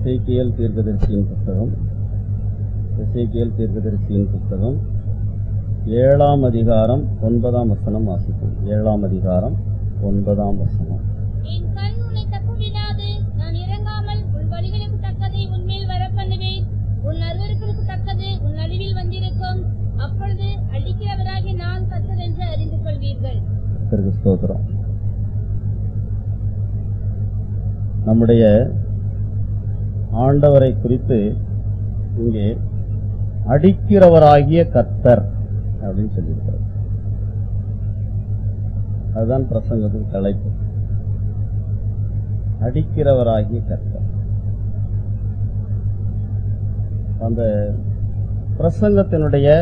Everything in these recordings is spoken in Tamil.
எசேக்கியேல் தீர்க்கதரிசியின் புஸ்தகம் எசேக்கியேல் தீர்க்கதரிசியின் புஸ்தகம் ஏழாம் அதிகாரம் ஒன்பதாம் வசனம் வாசிக்கும் ஏழாம் அதிகாரம் ஒன்பதாம் வசனம் என் கண் உன்னை தப்புவிடாது நான் இறங்காமல் உன் வழிகளுக்கு தக்கதை உன்மேல் வரப்பண்ணுவேன் உன் அருவருப்பிற்கு தக்கது உன் நடுவில் வந்திருக்கும் அப்பொழுது அழிக்கிறவராகி நான் கத்தர் என்று அறிந்து கொள்வீர்கள் கர்த்தருக்கு ஸ்தோத்திரம் நம்முடைய ஆண்டவரை குறித்து இங்கே அடிக்கிறவராகிய கர்த்தர் அப்படின்னு சொல்லியிருக்கிறார் அதுதான் பிரசங்கத்துக்கு தலைப்பு அடிக்கிறவராகிய கர்த்தர் அந்த பிரசங்கத்தினுடைய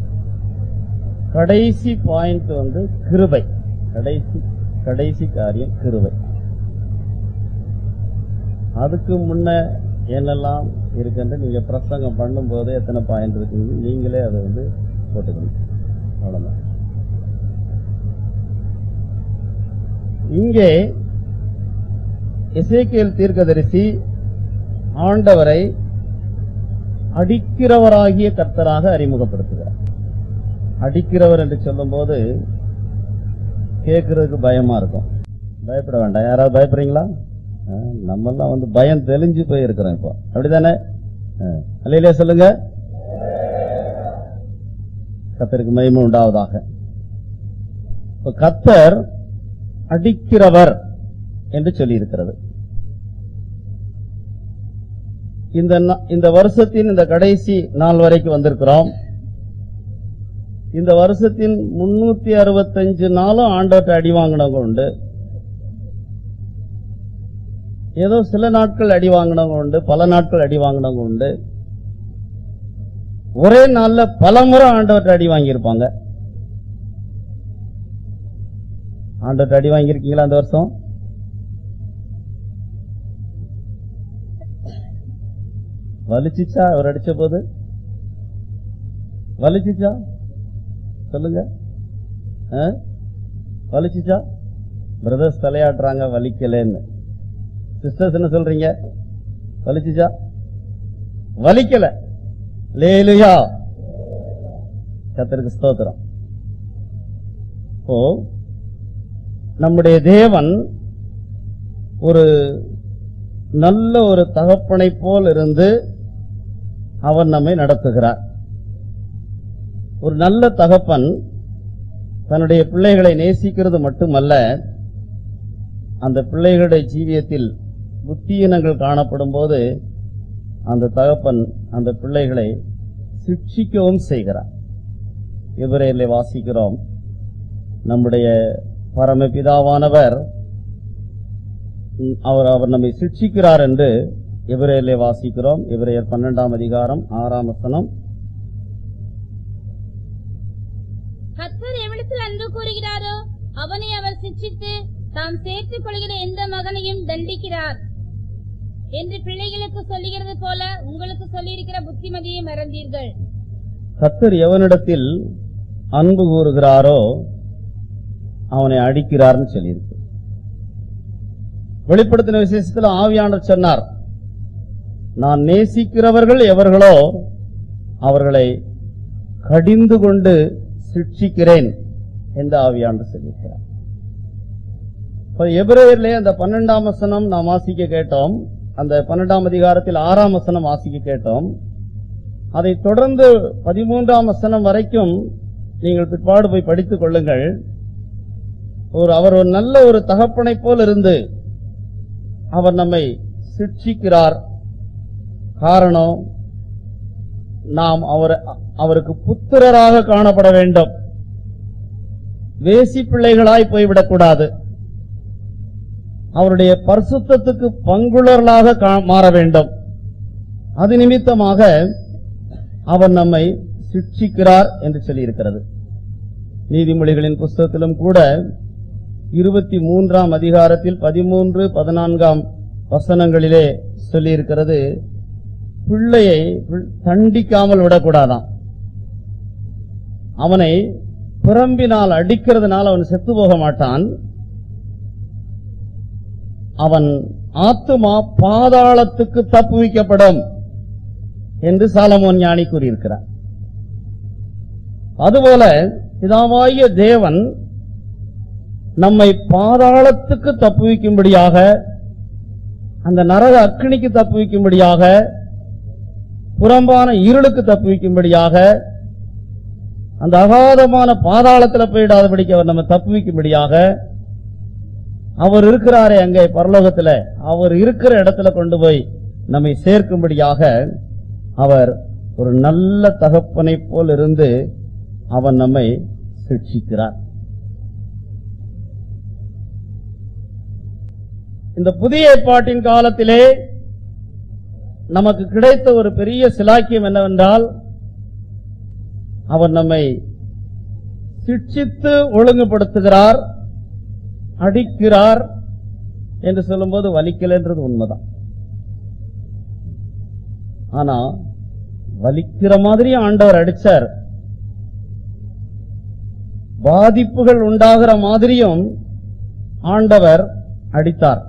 கடைசி பாயிண்ட் வந்து கிருபை கடைசி கடைசி காரியம் கிருபை அதுக்கு முன்ன என்னெல்லாம் இருக்குன்னு நீங்க பிரசங்கம் பண்ணும்போது எத்தனை பாயிண்ட் இருக்குன்னு நீங்களே அதை வந்து போட்டுக்கணும் அவ்வளவுதான் இங்கே எசேக்கியேல் தீர்க்கதரிசி ஆண்டவரை அடிக்கிறவராகிய கர்த்தராக அறிமுகப்படுத்துகிறார் அடிக்கிறவர் என்று சொல்லும்போது கேட்கறதுக்கு பயமா இருக்கும் பயப்பட வேண்டாம் யாராவது பயப்படுறீங்களா ஆ, நம்மெல்லாம் வந்து பயம் தெளிஞ்சு போய் இருக்கிறோம் இப்போ அப்படிதானே அல்லையிலே சொல்லுங்க கத்தருக்கு மகிமை உண்டாவதாக இப்ப கத்தர் அடிக்கிறவர் என்று சொல்லி இருக்கிறது இந்த நா- இந்த வருஷத்தின் இந்த கடைசி நாள் வரைக்கும் வந்திருக்கிறோம் இந்த வருஷத்தின் முன்னூத்தி அறுபத்தஞ்சு நாளும் ஆண்டவர்கிட்ட அடி வாங்கினவங்க உண்டு ஏதோ சில நாட்கள் அடி வாங்கினவங்க உண்டு பல நாட்கள் அடி வாங்கினவங்க உண்டு ஒரே நாள்ல பல முறை ஆண்டவர்கிட்ட அடி வாங்கியிருப்பாங்க ஆண்டவர்கிட்ட அடி வாங்கியிருக்கீங்களா அந்த வருஷம் வலிச்சிச்சா அவர் அடிச்ச போது வலிச்சிச்சா சொல்லுங்க ஆ? வலிச்சிச்சா பிரதர்ஸ் தலையாட்டுறாங்க வலிக்கலன்னு சிஸ்டர்ஸ் என்ன சொல்றீங்க வலிச்சிச்சா வலிக்கல லேலுயா கத்தருக்கு ஸ்தோத்திரம் ஓ நம்முடைய தேவன் ஒரு நல்ல ஒரு தகப்பனை போல் இருந்து அவர் நம்மை நடத்துகிறார் ஒரு நல்ல தகப்பன் தன்னுடைய பிள்ளைகளை நேசிக்கிறது மட்டுமல்ல அந்த பிள்ளைகளுடைய ஜீவியத்தில் புத்தியினங்கள் காணப்படும் போது அந்த தகப்பன் அந்த பிள்ளைகளை சிக்ஷிக்கவும் செய்கிறார் இவரையிலே வாசிக்கிறோம் நம்முடைய பரமபிதாவானவர் ம், அவர் அவர் நம்மை சிக்ஷிக்கிறார் என்று இவரையிலே வாசிக்கிறோம் இவரையர் பன்னெண்டாம் அதிகாரம் ஆறாம் வசனம் கத்தர் எவ்விடத்தில் அன்பு கூறுகிறாரோ அவனை அவர் சிட்சித்து தாம் சேர்த்துக் கொள்கிற எந்த மகனையும் தண்டிக்கிறார் என்று பிள்ளைகளுக்கு சொல்லுகிறது போல உங்களுக்கு சொல்லியிருக்கிற புத்திமதியை மறந்தீர்கள் கத்தர் எவனிடத்தில் அன்பு கூறுகிறாரோ அவனை அடிக்கிறார்னு சொல்லியிருக்கு வெளிப்படுத்தின விசேஷத்தில் ஆவியானவர் சொன்னார் நான் நேசிக்கிறவர்கள் எவர்களோ அவர்களை கடிந்து கொண்டு சிட்சிக்கிறேன் என்று ஆவியானவர் சொல்லியிருக்கிறார் இப்ப எபிரேயர்லே அந்த பன்னெண்டாம் வசனம் நாம் வாசிக்க கேட்டோம் அந்த பன்னெண்டாம் அதிகாரத்தில் ஆறாம் வசனம் வாசிக்க கேட்டோம் அதை தொடர்ந்து பதிமூன்றாம் வசனம் வரைக்கும் நீங்கள் பிற்பாடு போய் படித்துக் கொள்ளுங்கள் ஒரு அவர் ஒரு நல்ல ஒரு தகப்பனை போல் இருந்து அவர் நம்மை சிட்சிக்கிறார் காரணம் நாம் அவர் அவருக்கு புத்திரராக காணப்பட வேண்டும் வேசி பிள்ளைகளாய் போய்விடக்கூடாது அவருடைய பரிசுத்தத்துக்கு பங்குள்ளர்களாக கா- மாற வேண்டும் அது நிமித்தமாக அவர் நம்மை சிட்சிக்கிறார் என்று சொல்லியிருக்கிறது நீதிமொழிகளின் புஸ்தகத்திலும் கூட இருபத்தி மூன்றாம் அதிகாரத்தில் பதிமூன்று பதினான்காம் வசனங்களிலே சொல்லியிருக்கிறது பிள்ளையை பிள்- தண்டிக்காமல் விடக்கூடாதாம் அவனை பிறம்பினால் அடிக்கிறதுனால அவன் செத்து போக மாட்டான் அவன் ஆத்துமா பாதாளத்துக்கு தப்புவிக்கப்படும் என்று சாலமோன் ஞானி கூறியிருக்கிறார் அதுபோல பிதாவாகிய தேவன் நம்மை பாதாளத்துக்கு தப்புவிக்கும்படியாக அந்த நரக அக்கினிக்கு தப்புவிக்கும்படியாக புறம்பான இருளுக்கு தப்புவிக்கும்படியாக அந்த அகாதமான பாதாளத்தில் போயிடாதபடிக்கு அவர் நம்ம தப்புவிக்கும்படியாக அவர் இருக்கிறாரே அங்கே பரலோகத்துல அவர் இருக்கிற இடத்துல கொண்டு போய் நம்மை சேர்க்கும்படியாக அவர் ஒரு நல்ல தகப்பனை போல் இருந்து அவன் நம்மை சிக்ஷிக்கிறார் இந்த புதிய ஏற்பாட்டின் காலத்திலே நமக்கு கிடைத்த ஒரு பெரிய சிலாக்கியம் என்னவென்றால் அவர் நம்மை சிட்சித்து ஒழுங்குபடுத்துகிறார் அடிக்கிறார் என்று சொல்லும்போது வலிக்கலைன்றது உண்மைதான் ஆனா வலிக்கிற மாதிரி ஆண்டவர் அடிச்சார் பாதிப்புகள் உண்டாகிற மாதிரியும் ஆண்டவர் அடித்தார்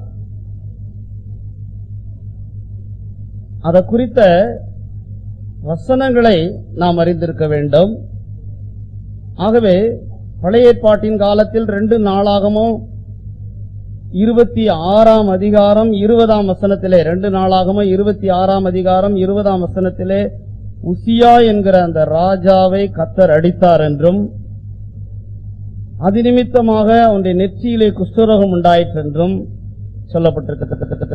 அத குறித்த வசனங்களை நாம் அறிந்திருக்க வேண்டும் ஆகவே பழைய ஏற்பாட்டின் காலத்தில் ரெண்டு நாளாகமும் இருபத்தி ஆறாம் அதிகாரம் இருபதாம் வசனத்திலே ரெண்டு நாளாகமும் இருபத்தி ஆறாம் அதிகாரம் இருபதாம் வசனத்திலே உசியா என்கிற அந்த ராஜாவை கத்தர் அடித்தார் என்றும் அது நிமித்தமாக அவனுடைய நெற்றியிலே குஷ்டரோகம் உண்டாயிற்று என்றும் சொல்லப்பட்டிருக்க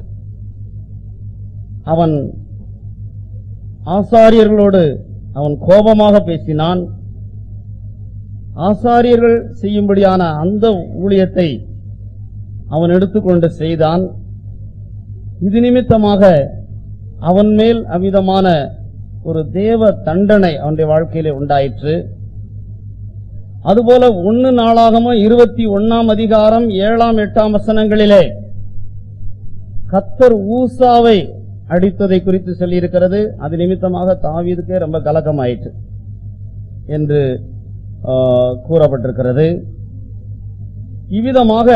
அவன் ஆசாரியர்களோடு அவன் கோபமாக பேசினான் ஆசாரியர்கள் செய்யும்படியான அந்த ஊழியத்தை அவன் எடுத்துக்கொண்டு செய்தான் இது நிமித்தமாக அவன் மேல் அமிதமான ஒரு தேவ தண்டனை அவனுடைய வாழ்க்கையிலே உண்டாயிற்று அதுபோல ஒன்னு நாளாகமோ இருபத்தி ஒன்னாம் அதிகாரம் ஏழாம் எட்டாம் வசனங்களிலே கத்தர் ஊசாவை அடித்ததை குறித்து சொல்லியிருக்கிறது அது நிமித்தமாக தாவீதுக்கே ரொம்ப கலக்கமாயிற்று என்று ஆ, கூறப்பட்டிருக்கிறது இவ்விதமாக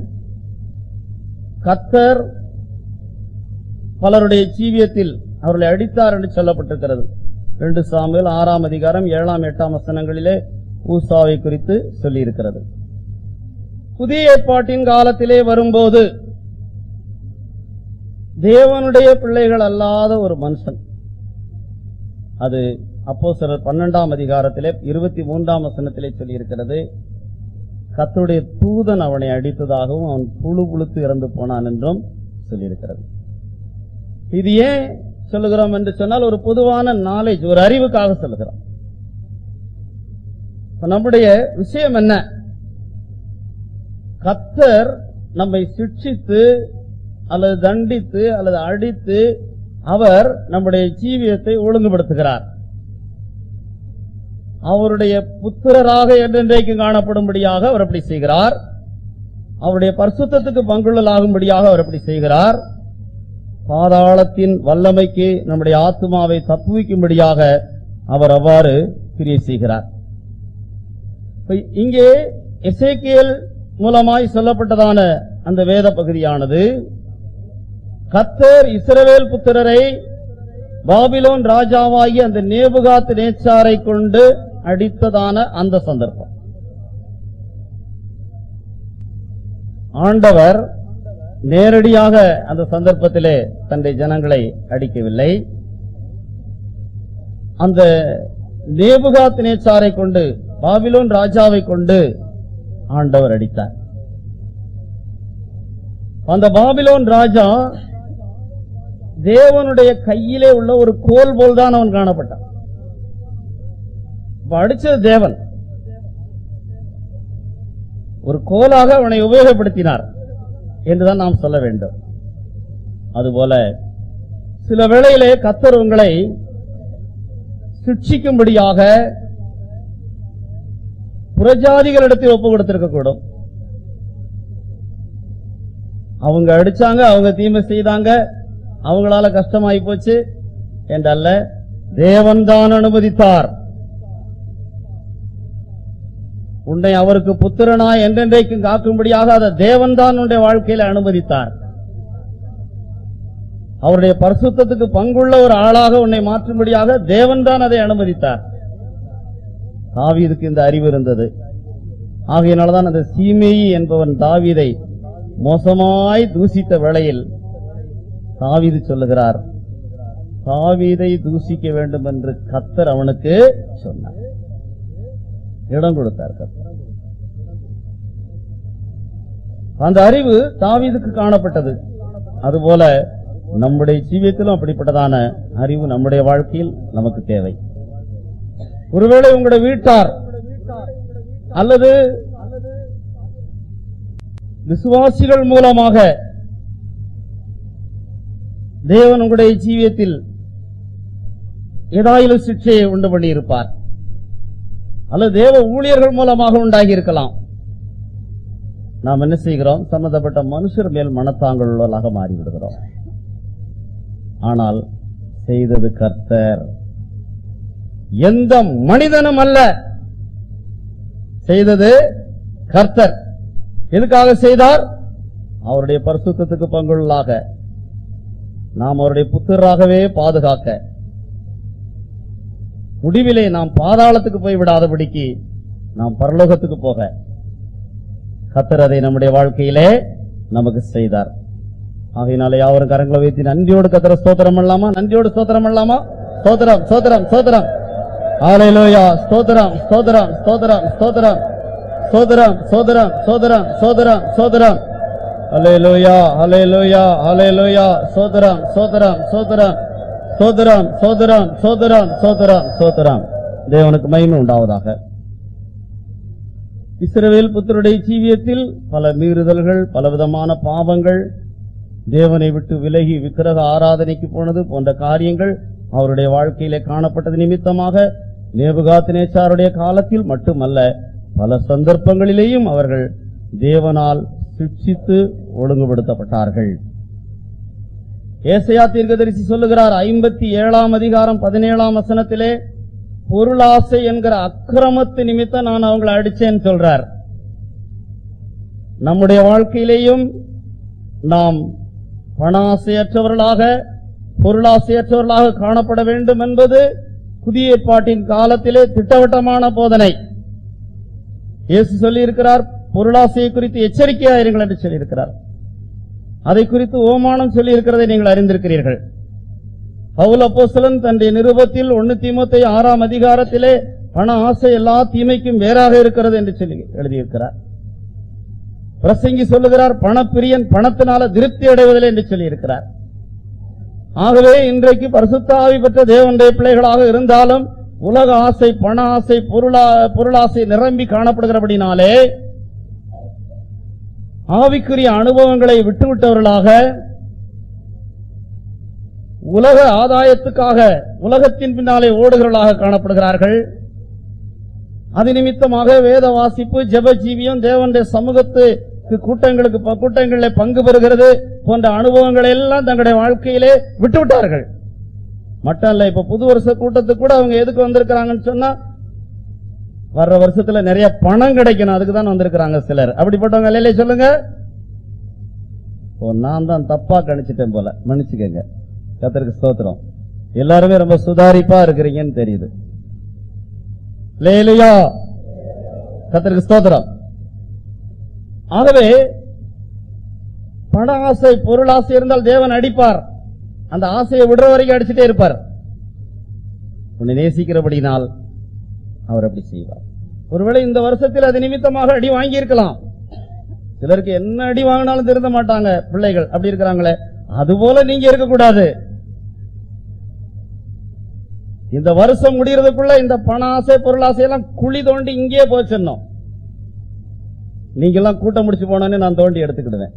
கத்தர் பலருடைய ஜீவியத்தில் அவர்களை அடித்தார் என்று சொல்லப்பட்டிருக்கிறது ரெண்டு சாமுவேல் ஆறாம் அதிகாரம் ஏழாம் எட்டாம் வசனங்களிலே ஊசாவை குறித்து சொல்லியிருக்கிறது புதிய ஏற்பாட்டின் காலத்திலே வரும்போது தேவனுடைய பிள்ளைகள் அல்லாத ஒரு மனுஷன் அது அப்போ சிலர் பன்னெண்டாம் அதிகாரத்திலே இருபத்தி மூன்றாம் வசனத்திலே சொல்லியிருக்கிறது கர்த்தருடைய தூதன் அவனை அடித்ததாகவும் அவன் புழு புழுத்து இறந்து போனான் என்றும் சொல்லியிருக்கிறது இது ஏன் சொல்லுகிறோம் என்று சொன்னால் ஒரு பொதுவான நாலேஜ் ஒரு அறிவுக்காக சொல்லுகிறோம் இப்ப நம்முடைய விஷயம் என்ன கத்தர் நம்மை சிக்ஷித்து அல்லது தண்டித்து அல்லது அடித்து அவர் நம்முடைய ஜீவியத்தை ஒழுங்குபடுத்துகிறார் அவருடைய புத்திரராக என்றென்றைக்கு காணப்படும்படியாக அவர் அப்படி செய்கிறார் அவருடைய பரிசுத்தத்துக்கு பங்குள்ளலாகும்படியாக அவர் அப்படி செய்கிறார் பாதாளத்தின் வல்லமைக்கு நம்முடைய ஆத்மாவை தப்புவிக்கும்படியாக அவர் அவ்வாறு கிரியை செய்கிறார் இப்ப இங்கே எசேக்கியேல் மூலமாய் சொல்லப்பட்டதான அந்த வேத பகுதியானது கத்தர் இஸ்ரவேல் புத்திரரை பாபிலோன் ராஜாவாகி அந்த நேபுகாத் நேச்சாரை கொண்டு அடித்ததான அந்த சந்தர்ப்பம் ஆண்டவர் நேரடியாக அந்த சந்தர்ப்பத்திலே தன்னுடைய ஜனங்களை அடிக்கவில்லை அந்த நேபுகாத் நேச்சாரை கொண்டு பாபிலோன் ராஜாவை கொண்டு ஆண்டவர் அடித்தார் அந்த பாபிலோன் ராஜா தேவனுடைய கையிலே உள்ள ஒரு கோல் போல் தான் அவன் காணப்பட்டான் இப்ப அடிச்சது தேவன் ஒரு கோலாக அவனை உபயோகப்படுத்தினார் என்றுதான் நாம் சொல்ல வேண்டும் அதுபோல சில வேளையிலே கத்தர் உங்களை சிக்ஷிக்கும்படியாக புறஜாதிகளிடத்தில் ஒப்பு கொடுத்திருக்க கூடும் அவங்க அடிச்சாங்க அவங்க தீமை செய்தாங்க அவங்களால கஷ்டமாயி போச்சு என்றல்ல தேவன் தான் அனுமதித்தார் உன்னை அவருக்கு புத்திரனாய் என்றென்றைக்கும் காக்கும்படியாக அதை தேவன் தான் உன்னுடைய வாழ்க்கையில அனுமதித்தார் அவருடைய பரிசுத்தத்துக்கு பங்குள்ள ஒரு ஆளாக உன்னை மாற்றும்படியாக தேவன் தான் அதை அனுமதித்தார் தாவீதுக்கு இந்த அறிவு இருந்தது ஆகையினால்தான் அந்த சீமேயி என்பவன் தாவீதை மோசமாய் தூசித்த வேளையில் தாவீது சொல்லுகிறார் தாவீதை தூசிக்க வேண்டும் என்று கத்தர் அவனுக்கு சொன்னார் இடம் கொடுத்தார் கத்தர் அந்த அறிவு தாவீதுக்கு காணப்பட்டது அதுபோல நம்முடைய ஜீவியத்திலும் அப்படிப்பட்டதான அறிவு நம்முடைய வாழ்க்கையில் நமக்கு தேவை ஒருவேளை உங்களுடைய வீட்டார் அல்லது விசுவாசிகள் மூலமாக தேவன் உங்களுடைய ஜீவியத்தில் ஏதாயிலும் சிக்ஷையை உண்டு பண்ணியிருப்பார் அல்லது தேவ ஊழியர்கள் மூலமாக உண்டாகி இருக்கலாம் நாம் என்ன செய்கிறோம் சம்பந்தப்பட்ட மனுஷர் மேல் மனத்தாங்கள் உள்ளவர்களாக மாறிவிடுகிறோம் ஆனால் செய்தது கர்த்தர் எந்த மனிதனும் அல்ல செய்தது கர்த்தர் எதுக்காக செய்தார் அவருடைய பரிசுத்தத்துக்கு பங்குள்ளாக நாம் அவருடைய புத்திராகவே பாதுகாக்க முடிவிலே நாம் பாதாளத்துக்கு போய் விடாதபடிக்கு நாம் பரலோகத்துக்கு போக கத்தர் அதை நம்முடைய வாழ்க்கையிலே நமக்கு செய்தார் ஆகையினாலே யாவரும் கரங்களை வைத்து நன்றியோடு கத்தர ஸ்தோத்திரம் பண்ணலாமா நன்றியோடு ஸ்தோத்திரம் பண்ணலாமா ஸ்தோத்திரம் ஸ்தோத்திரம் ஸ்தோத்திரம் ஹalleluya ஸ்தோத்திரம் ஸ்தோத்திரம் ஸ்தோத்திரம் ஸ்தோத்திரம் ஸ்தோத்திரம் ஸ்தோத்திரம் ஸ்தோத்திரம் ஸ்தோத்திரம் ஸ்தோத்திரம் ஹalleluya ஹalleluya ஹalleluya ஸ்தோத்திரம் ஸ்தோத்திரம் ஸ்தோத்திரம் ஸ்தோத்திரம் ஸ்தோத்திரம் ஸ்தோத்திரம் ஸ்தோத்திரம் ஸ்தோத்திரம் தேவனுக்கு மகிமை உண்டாவதாக இஸ்ரவேல் புத்தருடைய ஜீவியத்தில் பல மீறுதல்கள் பலவிதமான பாவங்கள் தேவனை விட்டு விலகி விக்கிரக ஆராதனைக்கு போனது போன்ற காரியங்கள் அவருடைய வாழ்க்கையிலே காணப்பட்டது நிமித்தமாக நேபுகாத்தினேச்சாருடைய காலத்தில் மட்டுமல்ல பல சந்தர்ப்பங்களிலேயும் அவர்கள் தேவனால் சிக்ஷித்து ஒழுங்குபடுத்தப்பட்டார்கள் ஏசையா தீர்க்கதரிசி சொல்லுகிறார் ஐம்பத்தி ஏழாம் அதிகாரம் பதினேழாம் வசனத்திலே பொருளாசை என்கிற அக்கிரமத்து நிமித்தம் நான் அவங்களை அடிச்சேன்னு சொல்றார் நம்முடைய வாழ்க்கையிலேயும் நாம் பணாசையற்றவர்களாக பொருளாசையற்றவர்களாக காணப்பட வேண்டும் என்பது புதிய ஏற்பாட்டின் காலத்திலே திட்டவட்டமான போதனை இயேசு சொல்லியிருக்கிறார் பொருளாசையை குறித்து எச்சரிக்கையாயிருங்கள் என்று சொல்லியிருக்கிறார் அதை குறித்து ஓமானம் சொல்லியிருக்கிறதை நீங்கள் அறிந்திருக்கிறீர்கள் பவுல் அப்போஸ்தலன் தன்னுடைய நிருபத்தில் ஒன்னு தீமோத்தை ஆறாம் அதிகாரத்திலே பண ஆசை எல்லா தீமைக்கும் வேறாக இருக்கிறது என்று சொல்லி எழுதியிருக்கிறார் பிரசங்கி சொல்லுகிறார் பணப்பிரியன் பணத்தினால திருப்தி அடைவதில்லை என்று சொல்லியிருக்கிறார் ஆகவே இன்றைக்கு பரிசுத்த ஆவி பெற்ற தேவனுடைய பிள்ளைகளாக இருந்தாலும் உலக ஆசை பண ஆசை பொருளா பொருளாசை நிரம்பி காணப்படுகிறபடினாலே ஆவிக்குரிய அனுபவங்களை விட்டுவிட்டவர்களாக உலக ஆதாயத்துக்காக உலகத்தின் பின்னாலே ஓடுகிறவர்களாக காணப்படுகிறார்கள் அது நிமித்தமாக வேத வாசிப்பு ஜெப ஜீவியம் தேவனுடைய சமூகத்துக்கு கூட்டங்களுக்கு ப- கூட்டங்களில் பங்கு பெறுகிறது போன்ற அனுபவங்களை எல்லாம் தங்களுடைய வாழ்க்கையிலே விட்டுவிட்டார்கள் மட்டும் இல்ல இப்ப புது வருஷ கூட்டத்துக்கு கூட அவங்க எதுக்கு வந்திருக்கிறாங்கன்னு சொன்னா வர்ற வருஷத்துல நிறைய பணம் கிடைக்கணும் அதுக்கு தான் வந்திருக்கிறாங்க சிலர் அப்படிப்பட்டவங்க இல்லையே சொல்லுங்க ஓ நான் தான் தப்பா கணிச்சிட்டேன் போல மன்னிச்சுக்கங்க கத்தருக்கு ஸ்தோத்திரம் எல்லாருமே ரொம்ப சுதாரிப்பா இருக்கிறீங்கன்னு தெரியுது லேலுயா கத்தருக்கு ஸ்தோத்திரம் ஆகவே பண ஆசை பொருள் ஆசை இருந்தால் தேவன் அடிப்பார் அந்த ஆசையை விடுற வரைக்கும் அடிச்சுட்டே இருப்பார் உன்னை நேசிக்கிறபடினால் அவர் அப்படி செய்வார் ஒருவேளை இந்த வருஷத்தில் அது நிமித்தமாக அடி வாங்கி இருக்கலாம் சிலருக்கு என்ன அடி வாங்கினாலும் திருந்த மாட்டாங்க பிள்ளைகள் அப்படி இருக்கிறாங்களே அதுபோல நீங்க இருக்கக்கூடாது இந்த வருஷம் முடியறதுக்குள்ள இந்த பண ஆசை பொருள் ஆசையெல்லாம் குழி தோண்டி இங்கேயே போச்சிடணும் நீங்க எல்லாம் கூட்டம் முடிச்சு போனோன்னு நான் தோண்டி எடுத்துக்கிடுவேன்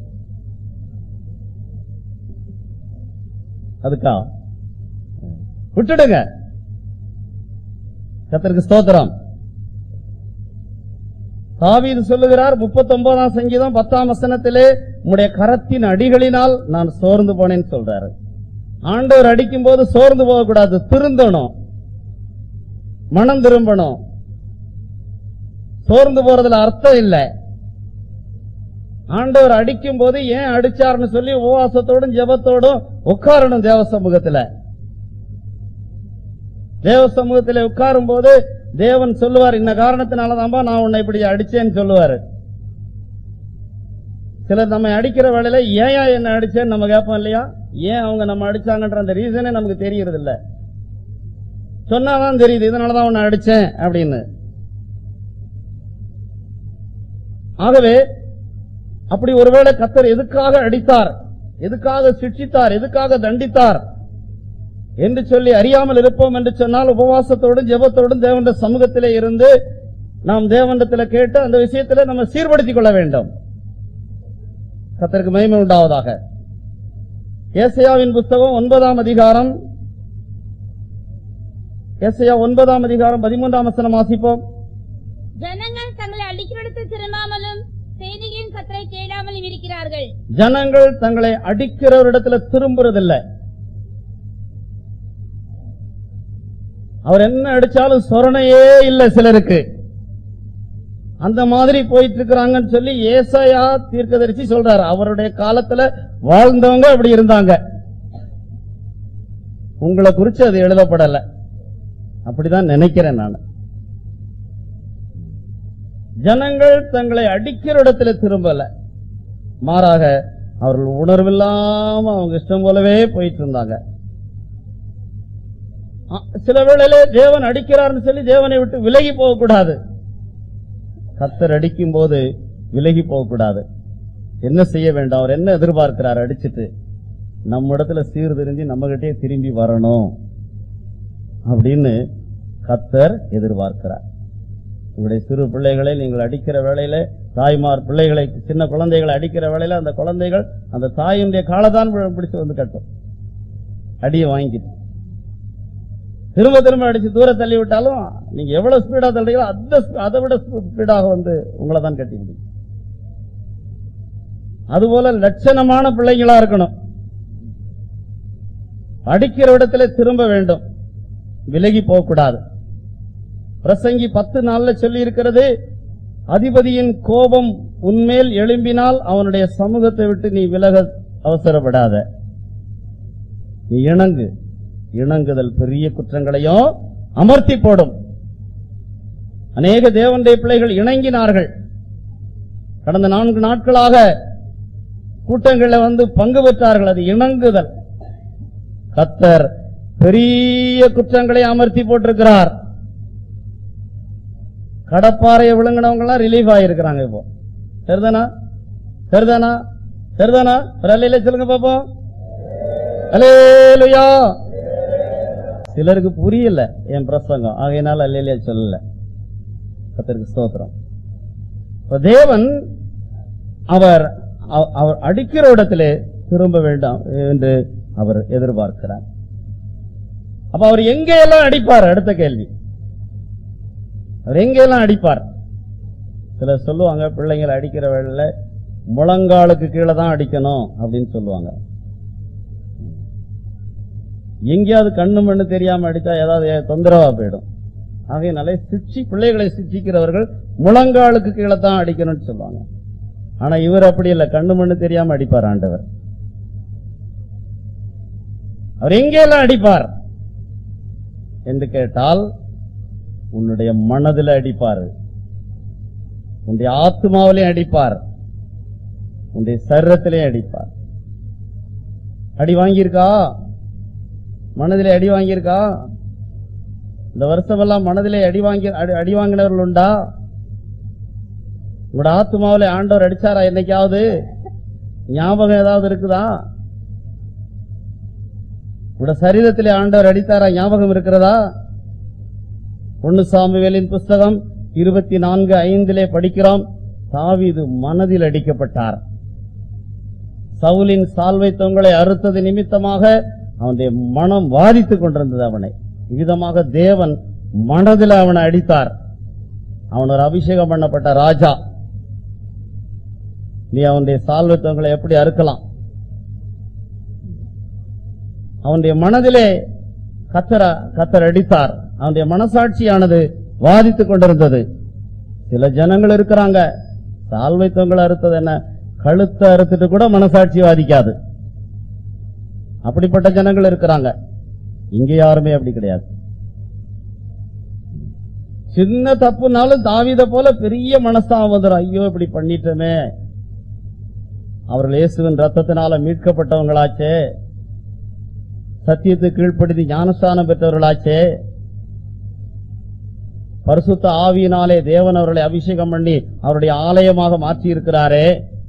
அதுக்கா விட்டுடுங்க கத்தருக்கு ஸ்தோத்திரம் தாவீது சொல்லுகிறார் முப்பத்தி ஒன்பதாம் சங்கீதம் பத்தாம் வசனத்திலே உம்முடைய கரத்தின் அடிகளினால் நான் சோர்ந்து போனேன்னு சொல்றாரு ஆண்டவர் அடிக்கும் போது சோர்ந்து போகக்கூடாது திருந்தணும் மனம் திரும்பணும் சோர்ந்து போறதுல அர்த்தம் இல்லை ஆண்டவர் அடிக்கும் போது ஏன் அடிச்சாருன்னு சொல்லி உபவாசத்தோடும் ஜெபத்தோடும் உட்காரணும் தேவ சமூகத்துல தேவ சமூகத்துல உட்காரும் போது தேவன் சொல்லுவார் இந்த காரணத்தினாலதான்பா நான் உன்னை இப்படி அடிச்சேன்னு சொல்லுவாரு சிலர் நம்ம அடிக்கிற வேலையில ஏன் என்ன அடிச்சேன்னு நம்ம கேட்போம் இல்லையா ஏன் அவங்க நம்ம அடிச்சாங்கன்ற அந்த ரீசனே நமக்கு தெரியறது இல்ல சொன்னாதான் தெரியுது இதனாலதான் உன்னை அடிச்சேன் அப்படின்னு ஆகவே அப்படி ஒருவேளை கத்தர் எதுக்காக அடித்தார் எதுக்காக சிக்ஷித்தார் எதுக்காக தண்டித்தார் என்று சொல்லி அறியாமல் இருப்போம் என்று சொன்னால் உபவாசத்தோடும் ஜெபத்தோடும் தேவனுடைய சமூகத்திலே இருந்து நாம் தேவனிடத்தில் கேட்டு அந்த விஷயத்திலே நம்ம சீர்படுத்திக் கொள்ள வேண்டும் கத்தருக்கு மகிமை உண்டாவதாக ஏசையாவின் புஸ்தகம் ஒன்பதாம் அதிகாரம் ஏசையா ஒன்பதாம் அதிகாரம் பதிமூன்றாம் வசனம் வாசிப்போம் ஜனங்கள் தங்களை அடிக்கிறடத்தில் திரும்பாமலும் செய்தியின் கத்தரை கேளாமலும் இருக்கிறார்கள் ஜனங்கள் தங்களை அடிக்கிறவரிடத்துல திரும்புறதில்லை அவர் என்ன அடிச்சாலும் சொரணையே இல்ல சிலருக்கு அந்த மாதிரி போயிட்டு இருக்கிறாங்கன்னு சொல்லி ஏசாயா தீர்க்கதரிசி சொல்றாரு அவருடைய காலத்துல வாழ்ந்தவங்க அப்படி இருந்தாங்க உங்களை குறிச்சு அது எழுதப்படல அப்படிதான் நினைக்கிறேன் நான் ஜனங்கள் தங்களை அடிக்கிற இடத்துல திரும்பல மாறாக அவர்கள் உணர்வில்லாம அவங்க இஷ்டம் போலவே போயிட்டு இருந்தாங்க ஆ, சில வேளையில தேவன் அடிக்கிறார்னு சொல்லி தேவனை விட்டு விலகி போகக்கூடாது கத்தர் அடிக்கும் போது விலகி போகக்கூடாது என்ன செய்ய வேண்டாம் அவர் என்ன எதிர்பார்க்கிறார் அடிச்சிட்டு நம்ம இடத்துல சீர்திரிஞ்சு நம்ம கிட்டே திரும்பி வரணும் அப்படின்னு கத்தர் எதிர்பார்க்கிறார் உங்களுடைய சிறு பிள்ளைகளை நீங்கள் அடிக்கிற வேளையில தாய்மார் பிள்ளைகளை சின்ன குழந்தைகளை அடிக்கிற வேளையில அந்த குழந்தைகள் அந்த தாயினுடைய காலதான் பிடிச்சு வந்து கட்டும் அடியை வாங்கிட்டு திரும்ப திரும்ப அடிச்சு தூர தள்ளி விட்டாலும் நீங்க எவ்வளவு ஸ்பீடா தள்ளுறீங்களோ அந்த ஸ்பீ- அதை விட ஸ்பீடாக வந்து உங்களை தான் கட்டி முடியும் அதுபோல லட்சணமான பிள்ளைங்களா இருக்கணும் அடிக்கிற இடத்துல திரும்ப வேண்டும் விலகி போகக்கூடாது பிரசங்கி பத்து நாள்ல சொல்லி இருக்கிறது அதிபதியின் கோபம் உன்மேல் எழும்பினால் அவனுடைய சமூகத்தை விட்டு நீ விலக அவசரப்படாத நீ இணங்கு இணங்குதல் பெரிய குற்றங்களையும் அமர்த்தி போடும் அநேக தேவனுடைய பிள்ளைகள் இணங்கினார்கள் கடந்த நான்கு நாட்களாக கூட்டங்களில் வந்து பங்கு பெற்றார்கள் அது இணங்குதல் கத்தர் பெரிய குற்றங்களை அமர்த்தி போட்டிருக்கிறார் கடப்பாறையை விழுங்கினவங்க எல்லாம் ரிலீஃப் ஆயிருக்கிறாங்க இப்போ சரிதானா சரிதானா சரிதானா ஒரு அல்லையில சொல்லுங்க பாப்போம் அல்லேலுயா சிலருக்கு புரியல என் பிரசங்கம் ஆகையினால அல்லையிலே சொல்லல கத்தருக்கு ஸ்தோத்திரம் இப்ப தேவன் அவர் அவ- அவர் அடிக்கிற இடத்திலே திரும்ப வேண்டாம் என்று அவர் எதிர்பார்க்கிறார் அப்ப அவர் எங்கெல்லாம் அடிப்பார் அடுத்த கேள்வி அவர் எங்கெல்லாம் அடிப்பார் சிலர் சொல்லுவாங்க பிள்ளைங்களை அடிக்கிற வேளையில முழங்காலுக்கு கீழே தான் அடிக்கணும் அப்படின்னு சொல்லுவாங்க எங்கேயாவது கண்ணு மண்ணு தெரியாம அடித்தா ஏதாவது தொந்தரவா போயிடும் ஆகையினாலே சிக்ஷி பிள்ளைகளை சிக்ஷிக்கிறவர்கள் முழங்காலுக்கு கீழே தான் அடிக்கணும்னு சொல்லுவாங்க ஆனா இவர் அப்படி இல்லை கண்ணு மண்ணு தெரியாம அடிப்பார் ஆண்டவர் அவர் எங்கெல்லாம் அடிப்பார் என்று கேட்டால் உன்னுடைய மனதில் அடிப்பார் உன்னுடைய ஆத்மாவிலையும் அடிப்பார் உன்னுடைய சரீரத்திலையும் அடிப்பார் அடி வாங்கியிருக்கா மனதிலே அடி வாங்கியிருக்கா இந்த வருஷமெல்லாம் மனதிலே அடி வாங்கி அடி- அடி வாங்கினவர்கள் உண்டா உங்களோட ஆத்மாவிலே ஆண்டவர் அடிச்சாரா என்னைக்காவது ஞாபகம் ஏதாவது இருக்குதா உங்களோட சரீரத்திலே ஆண்டவர் அடித்தாரா ஞாபகம் இருக்கிறதா ஒன்னு சாமுவேலின் புஸ்தகம் இருபத்தி நான்கு ஐந்திலே படிக்கிறோம் தாவீது மனதில் அடிக்கப்பட்டார் சவுலின் சால்வை தொங்கலை அறுத்தது நிமித்தமாக அவனுடைய மனம் வாதித்துக் கொண்டிருந்தது அவனை இவ்விதமாக தேவன் மனதில் அவனை அடித்தார் அவன் ஒரு அபிஷேகம் பண்ணப்பட்ட ராஜா நீ அவனுடைய சால்வை தொங்கலை எப்படி அறுக்கலாம் அவனுடைய மனதிலே கத்தர கத்தர் அடித்தார் அவனுடைய மனசாட்சியானது வாதித்துக் கொண்டிருந்தது சில ஜனங்கள் இருக்கிறாங்க சால்வை தொங்கல் அறுத்தது என்ன கழுத்தை அறுத்துட்டு கூட மனசாட்சி வாதிக்காது அப்படிப்பட்ட ஜனங்கள் இருக்கிறாங்க இங்க யாருமே அப்படி கிடையாது சின்ன தப்புனாலும் தாவீத போல பெரிய மனஸ்தாபம் வந்துடும் ஐயோ இப்படி பண்ணிட்டோமே அவர்கள் இயேசுவின் ரத்தத்தினால மீட்கப்பட்டவங்களாச்சே சத்தியத்தை கீழ்ப்படுத்தி ஞானஸ்தானம் பெற்றவர்களாச்சே பரிசுத்த ஆவியினாலே தேவன் அவர்களை அபிஷேகம் பண்ணி அவருடைய ஆலயமாக மாற்றி இருக்கிறாரே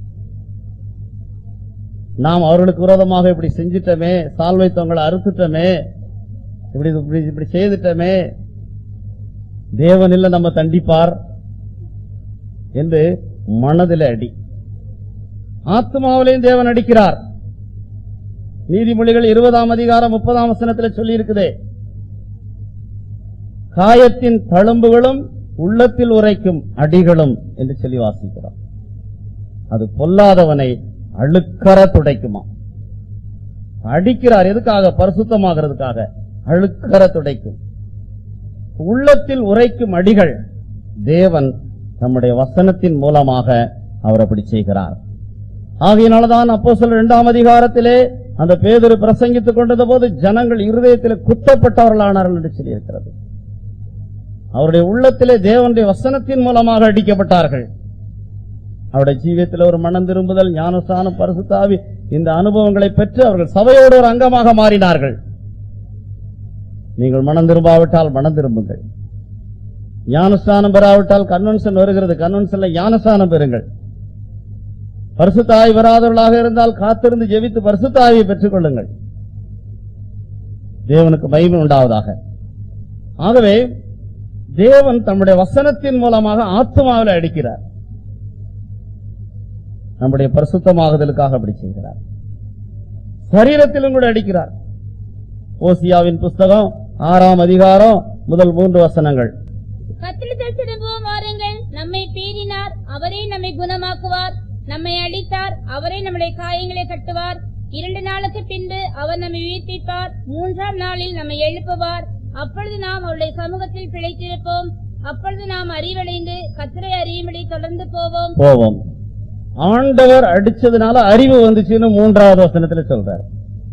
நாம் அவர்களுக்கு விரோதமாக இப்படி செஞ்சிட்டோமே சால்வை தொங்கலை அறுத்துட்டோமே இப்படி இப்படி இப்படி செய்துட்டோமே தேவன் இல்ல நம்ம தண்டிப்பார் என்று மனதில் அடி ஆத்மாவிலையும் தேவன் அடிக்கிறார் நீதிமொழிகள் இருபதாம் அதிகாரம் முப்பதாம் வசனத்தில் சொல்லி இருக்குதே காயத்தின் தழும்புகளும் உள்ளத்தில் உரைக்கும் அடிகளும் என்று சொல்லி வாசிக்கிறோம் அது பொல்லாதவனை அழுக்கற துடைக்குமா அடிக்கிறார் எதுக்காக பரிசுத்தமாகிறதுக்காக அழுக்கற துடைக்கும் உள்ளத்தில் உரைக்கும் அடிகள் தேவன் நம்முடைய வசனத்தின் மூலமாக அவர் அப்படி செய்கிறார் ஆகையினாலதான் அப்போ சொல்ல இரண்டாம் அதிகாரத்திலே அந்த பேதுரு பிரசங்கித்துக் கொண்டிருந்த போது ஜனங்கள் இருதயத்தில் குத்தப்பட்டவர்களானார்கள் என்று சொல்லியிருக்கிறது அவருடைய உள்ளத்திலே தேவனுடைய வசனத்தின் மூலமாக அடிக்கப்பட்டார்கள் அவருடைய ஜீவியத்தில் ஒரு மனம் திரும்புதல் ஞானஸ்தானம் பரிசுத்தாவி இந்த அனுபவங்களை பெற்று அவர்கள் சபையோடு ஒரு அங்கமாக மாறினார்கள் நீங்கள் மனம் திரும்பாவிட்டால் மனம் திரும்புங்கள் ஞானஸ்தானம் பெறாவிட்டால் கன்வென்ஷன் வருகிறது கன்வென்ஷன்ல ஞானஸ்தானம் பெறுங்கள் பரிசுத்தாய் வராதவர்களாக இருந்தால் காத்திருந்து ஜெபித்து பரிசுத்தாவியை பெற்றுக் கொள்ளுங்கள் தேவனுக்கு மகிமை உண்டாவதாக ஆகவே தேவன் தம்முடைய வசனத்தின் மூலமாக ஆத்மாவில் அடிக்கிறார் நம்முடைய பரிசுத்தமாகுதலுக்காக அப்படி செய்கிறார் சரீரத்திலும் கூட அடிக்கிறார் ஓசியாவின் புஸ்தகம் ஆறாம் அதிகாரம் முதல் மூன்று வசனங்கள் கத்திரித்தல் திரும்புவோம் வாருங்கள் நம்மை பீறினார் அவரே நம்மை குணமாக்குவார் நம்மை அடித்தார் அவரே நம்முடைய காயங்களை கட்டுவார் இரண்டு நாளுக்கு பின்பு அவர் நம்மை உயிர்ப்பிப்பார் மூன்றாம் நாளில் நம்மை எழுப்புவார் அப்பொழுது நாம் அவருடைய சமூகத்தில் பிழைத்திருப்போம் அப்பொழுது நாம் அறிவடைந்து கத்தரை அறியும்படி தொடர்ந்து போவோம் போவோம் ஆண்டவர் அடிச்சதுனால அறிவு வந்துச்சுன்னு மூன்றாவது வசனத்துல சொல்றார்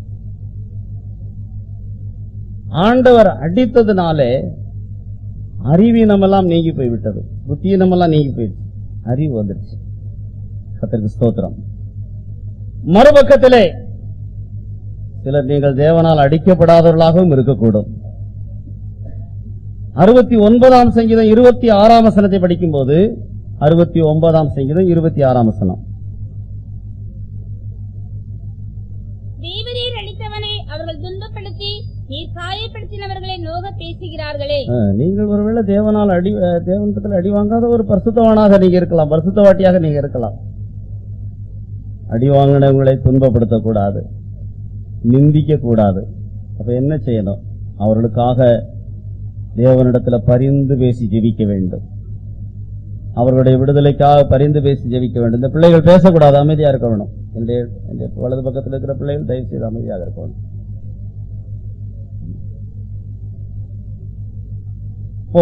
ஆண்டவர் அடித்ததுனாலே அறிவீனமெல்லாம் நீங்கி போய்விட்டது புத்தீனமெல்லாம் நீங்கி போயிடுச்சு அறிவு வந்துருச்சு கத்திற்கு ஸ்தோத்திரம் மறுபக்கத்திலே சிலர் நீங்கள் தேவனால் அடிக்கப்படாதவர்களாகவும் இருக்கக்கூடும் அறுபத்தி ஒன்பதாம் சங்கீதம் இருபத்தி ஆறாம் வசனத்தை படிக்கும்போது அறுபத்தி ஒன்பதாம் சங்கீதம் இருபத்தி ஆறாம் வசனம் தேவரீர் அடித்தவனை அவர்கள் துன்பப்படுத்தி நீர் காயப்படுத்தினவர்களை நோக பேசுகிறார்களே அஹ், நீங்கள் ஒருவேளை தேவனால் அடி அஹ், தேவனிடத்தில் அடி வாங்காத ஒரு பரிசுத்தவானாக நீங்க இருக்கலாம் பரிசுத்தவாட்டியாக நீங்க இருக்கலாம் அடி வாங்கினவங்களை துன்பப்படுத்தக்கூடாது நிந்திக்க கூடாது அப்ப என்ன செய்யணும் அவர்களுக்காக தேவனிடத்துல பரிந்து பேசி ஜெபிக்க வேண்டும் அவர்களுடைய விடுதலைக்காக பரிந்து பேசி ஜெபிக்க வேண்டும் இந்த பிள்ளைகள் பேசக்கூடாது அமைதியா இருக்க வேணும் என்னுடைய என்னுடைய வலது பக்கத்தில் இருக்கிற பிள்ளைகள் தயவு செய்து அமைதியாக இருக்க வேணும் இப்போ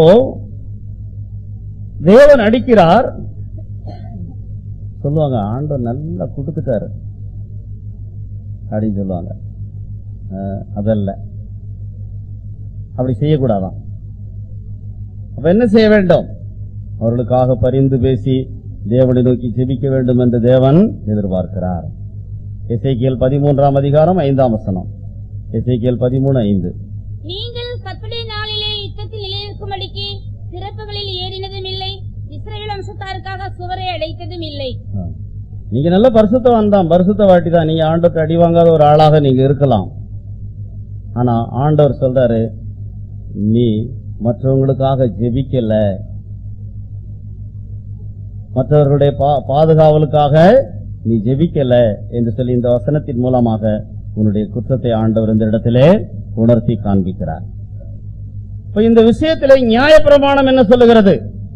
தேவன் அடிக்கிறார் சொல்லுவாங்க ஆண்டவர் நல்லா கொடுத்துட்டாரு அப்படின்னு சொல்லுவாங்க அஹ், அதல்ல அப்படி செய்யக்கூடாதான் அப்ப என்ன செய்ய வேண்டும் அவர்களுக்காக பரிந்து பேசி தேவனை நோக்கி ஜெபிக்க வேண்டும் என்று தேவன் எதிர்பார்க்கிறார் எசேக்கியல் பதிமூன்றாம் அதிகாரம் ஐந்தாம் வசனம் எசேக்கியல் பதிமூணு ஐந்து நீங்கள் கத்துடைய நாளிலே யுத்தத்தில் நிலைநிற்கும்படிக்கு சிறப்புகளில் ஏறினதும் இல்லை இஸ்ரவேல் வம்சத்தாருக்காக சுவரை அடைத்ததும் இல்லை ஆ. நீங்க நல்ல பரிசுத்தவான் தான் பரிசுத்த வாட்டி தான் நீங்க ஆண்டவருக்கு அடி வாங்காத ஒரு ஆளாக நீங்க இருக்கலாம் ஆனா ஆண்டவர் சொல்றாரு நீ மற்றவங்களுக்காக ஜெபிக்கல மற்றவர்களுடைய பா- பாதுகாவலுக்காக நீ ஜெபிக்கல என்று சொல்லி இந்த வசனத்தின் மூலமாக உன்னுடைய குற்றத்தை ஆண்டவர் இந்த இடத்திலே உணர்த்தி காண்பிக்கிறார் இப்ப இந்த விஷயத்திலே நியாயப்பிரமாணம் என்ன சொல்லுகிறது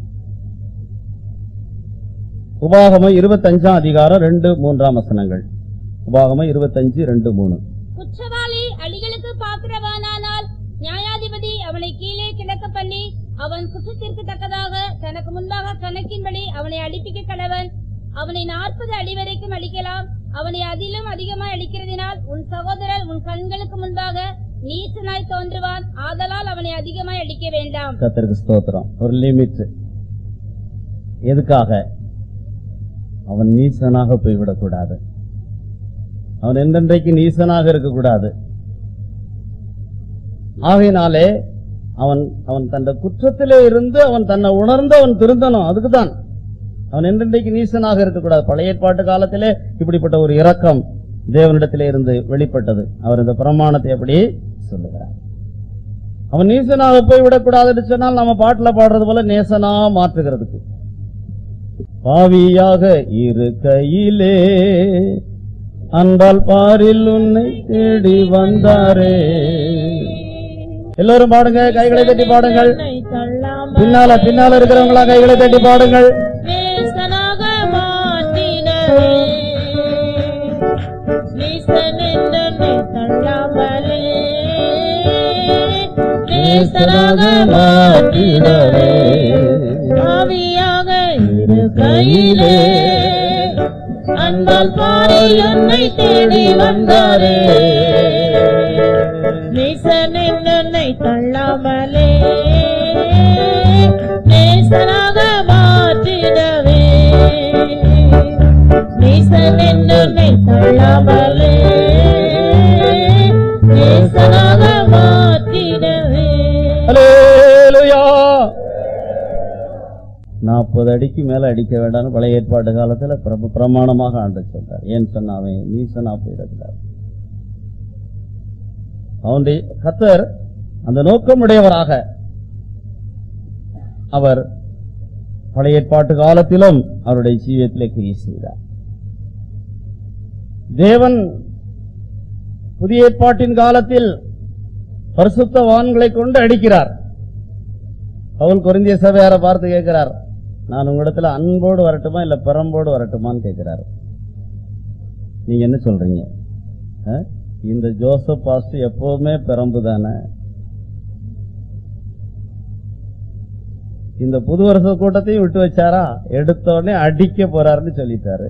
உபாகமம் இருபத்தஞ்சாம் அதிகாரம் ரெண்டு மூன்றாம் வசனங்கள் உபாகமம் இருபத்தஞ்சு ரெண்டு மூணு குற்றவாளி அடிகளுக்கு பாத்திரவானானால் நியாயாதிபதி அவனை கீழே கிடக்க பண்ணி அவன் குற்றத்திற்கு தக்கதாக தனக்கு முன்பாக கணக்கின்படி அவனை அடிப்பிக்க கடவன் அவனை நாற்பது அடி வரைக்கும் அடிக்கலாம் அவனை அதிலும் அதிகமாய் அடிக்கிறதினால் உன் சகோதரர் உன் கண்களுக்கு முன்பாக நீச்சனாய் தோன்றுவான் ஆதலால் அவனை அதிகமாய் அடிக்க வேண்டாம் கத்தருக்கு ஸ்தோத்திரம் ஒரு லிமிட் எதுக்காக அவன் நீசனாக போய்விடக்கூடாது அவன் என்றென்றைக்கு நீசனாக இருக்கக்கூடாது ஆகையினாலே அவன் அவன் தன் குற்றத்திலே இருந்து அவன் தன்னை உணர்ந்து அவன் திருந்தணும் அதுக்குதான் அவன் என்றென்றைக்கு நீசனாக இருக்கக்கூடாது பழைய ஏற்பாட்டு காலத்திலே இப்படிப்பட்ட ஒரு இரக்கம் தேவனிடத்திலே இருந்து வெளிப்பட்டது அவர் இந்த பிரமாணத்தை அப்படி சொல்லுகிறார் அவன் நீசனாக போய் விடக்கூடாதுன்னு சொன்னால் நம்ம பாட்டுல பாடுறது போல நேசனா மாற்றுகிறதுக்கு பாவியாக இருக்கையிலே அன்பால் பாரில் உன்னை தேடி வந்தாரே எல்லோரும் பாடுங்க கைகளை தட்டி பாடுங்கள் பின்னால பின்னால இருக்கிறவங்களா கைகளை தட்டி பாடுங்கள் நேசனாக மாற்றினரே நேசன் என்னை தள்ளாமலே நேசனாக மாற்றினரே ஆவியாக இருக்கையிலே அன்பால் பாரில் என்னை தேடி வந்தாரே நேசன் என்னை தள்ளாமலே நேசனாக மாற்றிடவே நேசன் என்னை தள்ளாமலே நேசனாக மாற்றிடவே அல்லேலூயா நாற்பது அடிக்கு மேல அடிக்க வேண்டாம்னு பழைய ஏற்பாட்டு காலத்துல பிரப- பிரமாணமாக ஆண்டு சொல்றார் ஏன் சொன்ன அவன் நீசனா போயிடக்கூடாது அவனுடைய கத்தர் அந்த நோக்கமுடையவராக அவர் பழைய ஏற்பாட்டு காலத்திலும் அவருடைய ஜீவியத்திலே கிரியை செய்தார் தேவன் புதிய ஏற்பாட்டின் காலத்தில் பரிசுத்தவான்களை கொண்டு அடிக்கிறார் பவுல் கொரிந்திய சபையாரை பார்த்து கேட்கிறார் நான் உங்களிடத்துல அன்போடு வரட்டுமா இல்ல பெரம்போடு வரட்டுமான்னு கேட்கிறார் நீங்க என்ன சொல்றீங்க ஆ? இந்த ஜோசப் பாஸ்ட் எப்பவுமே பெரம்பு தானே இந்த புது வருஷ கூட்டத்தையும் விட்டு வச்சாரா எடுத்த உடனே அடிக்க போறாருன்னு சொல்லிட்டாரு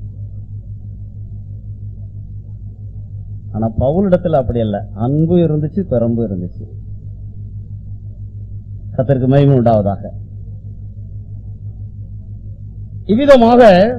ஆனா பவுலிடத்துல அப்படி அல்ல அன்பு இருந்துச்சு பெரம்பு இருந்துச்சு கத்தருக்கு மகிமை உண்டாவதாக இவ்விதமாக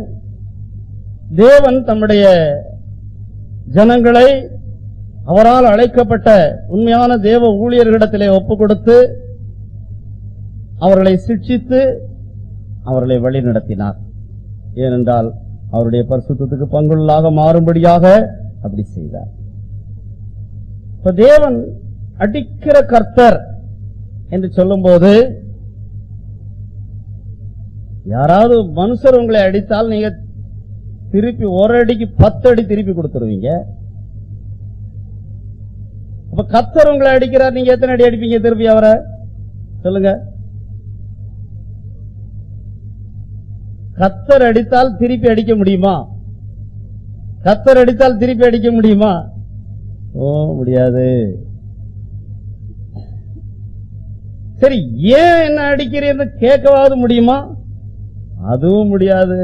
தேவன் தம்முடைய ஜனங்களை அவரால் அழைக்கப்பட்ட உண்மையான தேவ ஊழியர்களிடத்திலே ஒப்பு கொடுத்து அவர்களை சிக்ஷித்து அவர்களை வழிநடத்தினார் ஏனென்றால் அவருடைய பரிசுத்தத்துக்கு பங்குள்ளாக மாறும்படியாக அப்படி செய்தார் இப்ப தேவன் அடிக்கிற கர்த்தர் என்று சொல்லும்போது யாராவது மனுஷர் உங்களை அடித்தால் நீங்க திருப்பி ஒரு அடிக்கு பத்து அடி திருப்பி கொடுத்துருவீங்க அப்ப கத்தர் உங்களை அடிக்கிறார் நீங்க எத்தனை அடி அடிப்பீங்க திருப்பி அவரை சொல்லுங்க கத்தர் அடித்தால் திருப்பி அடிக்க முடியுமா கத்தர் அடித்தால் திருப்பி அடிக்க முடியுமா ஓ முடியாது சரி ஏன் என்ன அடிக்கிறீன்னு கேட்கவாவது முடியுமா அதுவும் முடியாது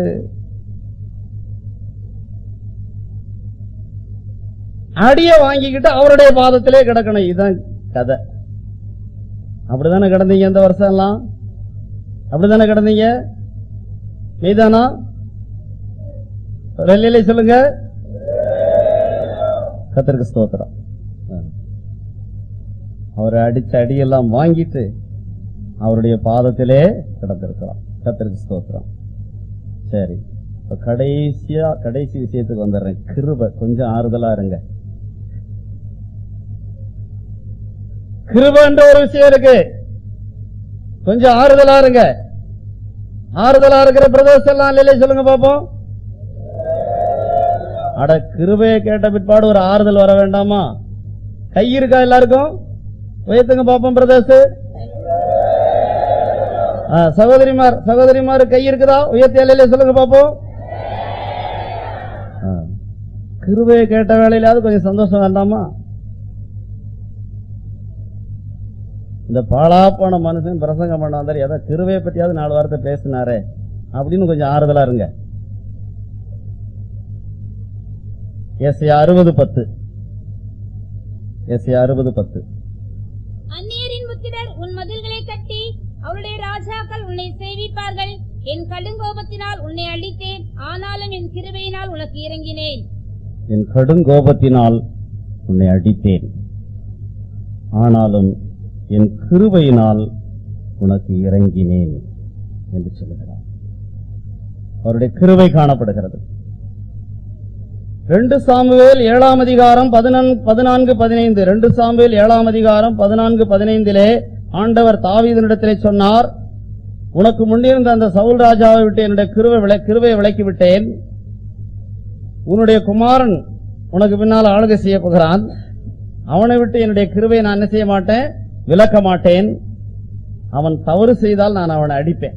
அடிய வாங்கிக்கிட்டு அவருடைய பாதத்திலே கிடக்கணும் இதுதான் கதை அப்படிதானே கிடந்தீங்க இந்த வருஷம் எல்லாம் அப்படிதானே கிடந்தீங்க நீதானா ரெல்லையிலே சொல்லுங்க கத்தருக்கு ஸ்தோத்திரம் ஆ. அவரை அடிச்ச அடியெல்லாம் வாங்கிட்டு அவருடைய பாதத்திலே கிடந்திருக்கிறோம் கத்தருக்கு ஸ்தோத்திரம் சரி இப்ப கடைசியா கடைசி விஷயத்துக்கு வந்துடுறேன் கிருபை கொஞ்சம் ஆறுதலா இருங்க கிருபைன்ற ஒரு விஷயம் இருக்கு கொஞ்சம் ஆறுதலா இருங்க ஆறுதலா இருக்கிற பிரதோஷம் எல்லாம் இல்லையே சொல்லுங்க பாப்போம் அட கிருபையை கேட்ட பிற்பாடு ஒரு ஆறுதல் வர வேண்டாமா கை இருக்கா எல்லாருக்கும் உயர்த்துங்க பாப்போம் பிரதர்ஸ் சகோதரிமார் சகோதரிமார் கை இருக்குதா உயர்த்தி அலையில சொல்லுங்க பாப்போம் ஆ. கிருபையை கேட்ட வேலையிலாவது கொஞ்சம் சந்தோஷம் வேண்டாமா இந்த பாழாப்பான மனுஷன் பிரசங்கம் பண்ண வந்தார் ஏதோ கிருவையை பத்தியாவது நாலு வாரத்தை பேசினாரே அப்படின்னு கொஞ்சம் ஆறுதலா இருங்க எஸ் அறுபது பத்து எஸ் அறுபது பத்து அந்நியரின் புத்திரர் உன் மதில்களை கட்டி அவருடைய ராஜாக்கள் உன்னை சேவிப்பார்கள் என் கடுங்கோபத்தினால் உன்னை அழித்தேன் ஆனாலும் என் கிருபையினால் உனக்கு இறங்கினேன் என் கடுங்கோபத்தினால் உன்னை அடித்தேன் ஆனாலும் என் கிருபையினால் உனக்கு இறங்கினேன் என்று சொல்லுகிறார் அவருடைய கிருபை காணப்படுகிறது ரெண்டு சாமுவேல் ஏழாம் அதிகாரம் பதினான்கு பதினான்கு பதினைந்து ரெண்டு சாமுவேல் ஏழாம் அதிகாரம் பதினான்கு பதினைந்திலே ஆண்டவர் தாவீதனிடத்திலே சொன்னார் உனக்கு முன்னிருந்த அந்த சவுல் ராஜாவை விட்டு என்னுடைய கிருவை விளை கிருவை விலக்கி விட்டேன் உன்னுடைய குமாரன் உனக்கு பின்னால் ஆளுகை செய்ய போகிறான் அவனை விட்டு என்னுடைய கிருபையை நான் என்ன செய்ய மாட்டேன் விலக்க மாட்டேன் அவன் தவறு செய்தால் நான் அவனை அடிப்பேன்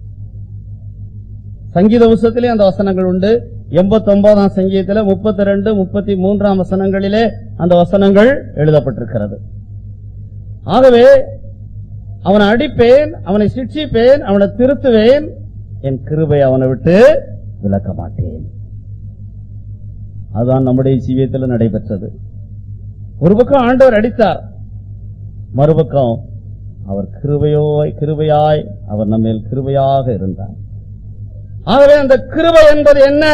சங்கீத புஸ்தத்திலே அந்த வசனங்கள் உண்டு எண்பத்தி ஒன்பதாம் சங்கீதத்திலே முப்பத்தி ரெண்டு முப்பத்தி மூன்றாம் வசனங்களிலே அந்த வசனங்கள் எழுதப்பட்டிருக்கிறது ஆகவே அவனை அடிப்பேன் அவனை சிட்சிப்பேன் அவனை திருத்துவேன் என் கிருபை அவனை விட்டு விலக்க மாட்டேன் அதுதான் நம்முடைய ஜீவியத்தில் நடைபெற்றது ஒரு பக்கம் ஆண்டவர் அடித்தார் மறுபக்கம் அவர் கிருபையோய் கிருபையாய் அவர் நம்மேல் கிருபையாக இருந்தார் ஆகவே அந்த கிருபை என்பது என்ன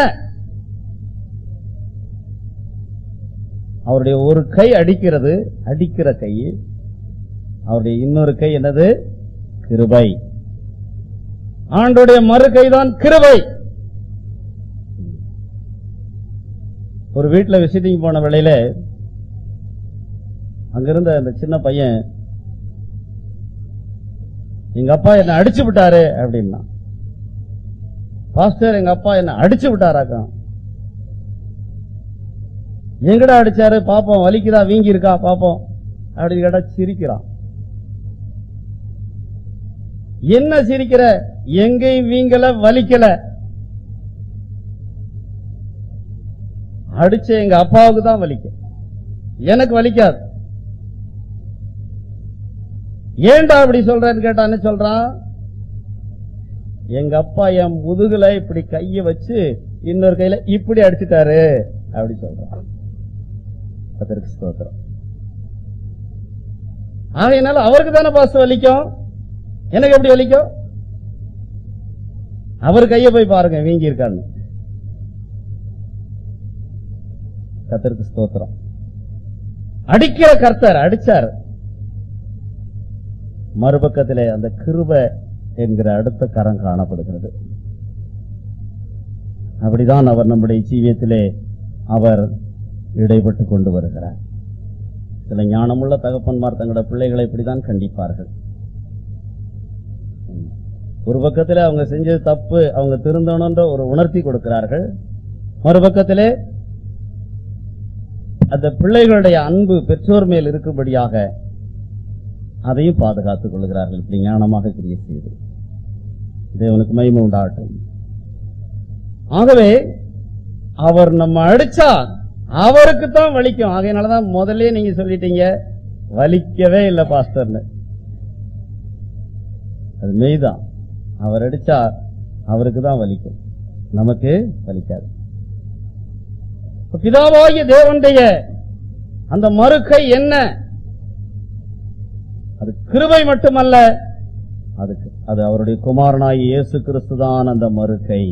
அவருடைய ஒரு கை அடிக்கிறது அடிக்கிற கை அவருடைய இன்னொரு கை என்னது கிருபை ஆண்டுடைய மறு கைதான் கிருபை ஒரு வீட்டுல விசிட்டிங் போன வேளையில அங்கிருந்த அந்த சின்ன பையன் எங்க அப்பா என்ன அடிச்சு விட்டாரு அப்படின்னா பாஸ்டர் எங்க அப்பா என்ன அடிச்சு விட்டாராக்கா எங்கடா அடிச்சாரு பாப்போம் வலிக்குதா வீங்கி இருக்கா பாப்போம் அப்படின்னு கேட்டா சிரிக்கிறான் என்ன சிரிக்கிற எங்கேயும் வீங்கல வலிக்கல அடிச்ச எங்க அப்பாவுக்கு தான் வலிக்கும் எனக்கு வலிக்காது ஏன்டா அப்படி சொல்றேன்னு கேட்டா என்ன சொல்றான் எங்க அப்பா என் முதுகுல இப்படி கைய வச்சு இன்னொரு கையில இப்படி அடிச்சுட்டாரு அப்படி சொல்றான் அதற்கு ஸ்தோத்திரம் ஆகையினால அவருக்கு தானே பாச வலிக்கும் எனக்கு எப்படி வலிக்கும் அவர் கைய போய் பாருங்க வீங்கி இருக்கான்னு கத்தருக்கு ஸ்தோத்திரம் அடிக்கிற கர்த்தர் அடிச்சார் மறுபக்கத்திலே அந்த கிருப என்கிற அடுத்த கரம் காணப்படுகிறது அப்படிதான் அவர் நம்முடைய ஜீவியத்திலே அவர் இடைப்பட்டு கொண்டு வருகிறார் சில ஞானமுள்ள தகப்பன்மார் தங்களோட பிள்ளைகளை இப்படிதான் கண்டிப்பார்கள் ஒரு பக்கத்திலே அவங்க செஞ்சது தப்பு அவங்க திருந்தணுன்ற ஒரு உணர்த்தி கொடுக்கிறார்கள் மறுபக்கத்திலே அந்த பிள்ளைகளுடைய அன்பு பெற்றோர் மேல் இருக்கும்படியாக அதையும் பாதுகாத்துக் கொள்கிறார்கள் இப்படி ஞானமாக கிரிய செய்து தேவனுக்கு மகிமை உண்டாகட்டும் ஆகவே அவர் நம்ம அடிச்சா அவருக்கு தான் வலிக்கும் ஆகையினாலதான் முதல்ல நீங்க சொல்லிட்டீங்க வலிக்கவே இல்லை பாஸ்டர்னு அது மெய்தான் அவர் அடிச்சா அவருக்கு தான் வலிக்கும் நமக்கு வலிக்காது இப்ப பிதாவாகிய தேவனுடைய அந்த மறுக்கை என்ன அது கிருபை மட்டுமல்ல அதுக்கு அது அவருடைய குமாரனாகி இயேசு கிறிஸ்துதான் அந்த மறுக்கை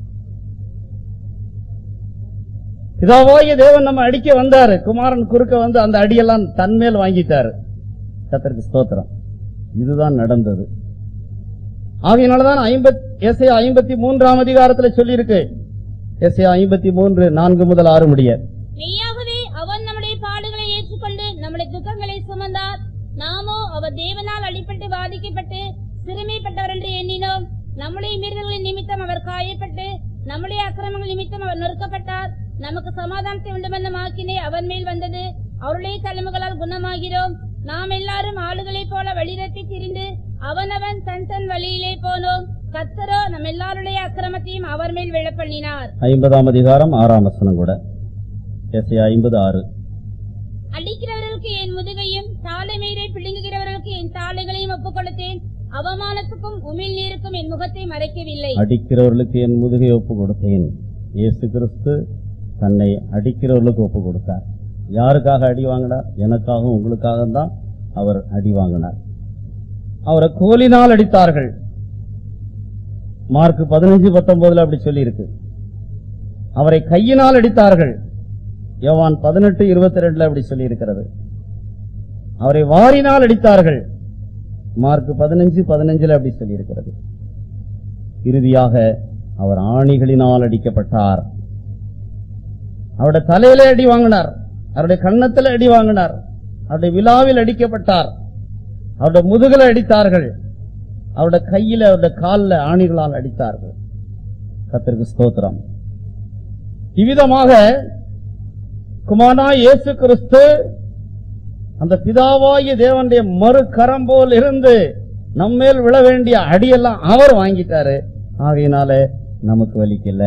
பிதாவாகிய தேவன் நம்ம அடிக்க வந்தாரு குமாரன் குறுக்க வந்து அந்த அடியெல்லாம் தன்மேல் வாங்கிட்டாரு கத்தருக்கு ஸ்தோத்திரம் இதுதான் நடந்தது ஆகையினாலதான் ஐம்பத் எஸ்ஐ ஐம்பத்தி மூன்றாம் அதிகாரத்துல சொல்லியிருக்கு எஸ்ஐ ஐம்பத்தி மூன்று நான்கு முதல் ஆறு முடிய மெய்யாகவே அவன் நம்முடைய பாடுகளை ஏற்றுக்கொண்டு நம்முடைய துக்கங்களை சுமந்தார் நாமோ அவர் தேவனால் அடிபட்டு பாதிக்கப்பட்டு சிறுமைப்பட்டவர் என்று எண்ணினோம் நம்முடைய மீறுதல்களின் நிமித்தம் அவர் காயப்பட்டு நம்முடைய அக்கிரமங்கள் நிமித்தம் அவர் நொறுக்கப்பட்டார் நமக்கு சமாதானத்தை உண்டுமென்னும் ஆக்கினே அவர் மேல் வந்தது அவருடைய தலைமுகளால் குணமாகிறோம் நாம் எல்லாரும் ஆளுகளைப் போல வழிரப்பி திரிந்து அவனவன் தன் தன் வழியிலே போனோம் கத்தரோ நம் எல்லாருடைய அக்கிரமத்தையும் அவர் மேல் விழப்பண்ணினார் ஐம்பதாம் அதிகாரம் ஆறாம் வசனம் கூட எஸ்ஐ ஐம்பது ஆறு அடிக்கிறவர்களுக்கு என் முதுகையும் தாளை மீறி பிடுங்குகிறவர்களுக்கு என் தாளைகளையும் ஒப்புக் கொடுத்தேன் அவமானத்துக்கும் உமிழ் நீருக்கும் என் முகத்தை மறைக்கவில்லை அடிக்கிறவர்களுக்கு என் முதுகை ஒப்பு கொடுத்தேன் இயேசு கிறிஸ்து தன்னை அடிக்கிறவர்களுக்கு ஒப்பு கொடுத்தார் யாருக்காக அடி வாங்கினார் எனக்காகவும் உங்களுக்காக தான் அவர் அடி வாங்கினார் அவரை கோலினால் அடித்தார்கள் மார்க் பதினஞ்சு பத்தொன்பதுல அப்படி சொல்லி இருக்கு அவரை கையினால் அடித்தார்கள் யோவான் பதினெட்டு இருபத்தி ரெண்டுல அப்படி சொல்லி இருக்கிறது அவரை வாரினால் அடித்தார்கள் மார்க் பதினஞ்சு பதினஞ்சுல அப்படி சொல்லி இருக்கிறது இறுதியாக அவர் ஆணிகளினால் அடிக்கப்பட்டார் அவருடைய தலையிலே அடி வாங்கினார் அவருடைய கன்னத்தில் அடி வாங்கினார் அவருடைய விழாவில் அடிக்கப்பட்டார் அவருடைய முதுகில் அடித்தார்கள் அவருடைய கையில அவருடைய காலில் ஆணிகளால் அடித்தார்கள் கத்திற்கு ஸ்தோத்திரம் இவ்விதமாக குமாரா இயேசு கிறிஸ்து அந்த பிதாவாகிய தேவனுடைய மறு கரம் போல் இருந்து நம்மேல் விழ வேண்டிய அடியெல்லாம் அவர் வாங்கிட்டாரு ஆகையினால நமக்கு வலிக்கல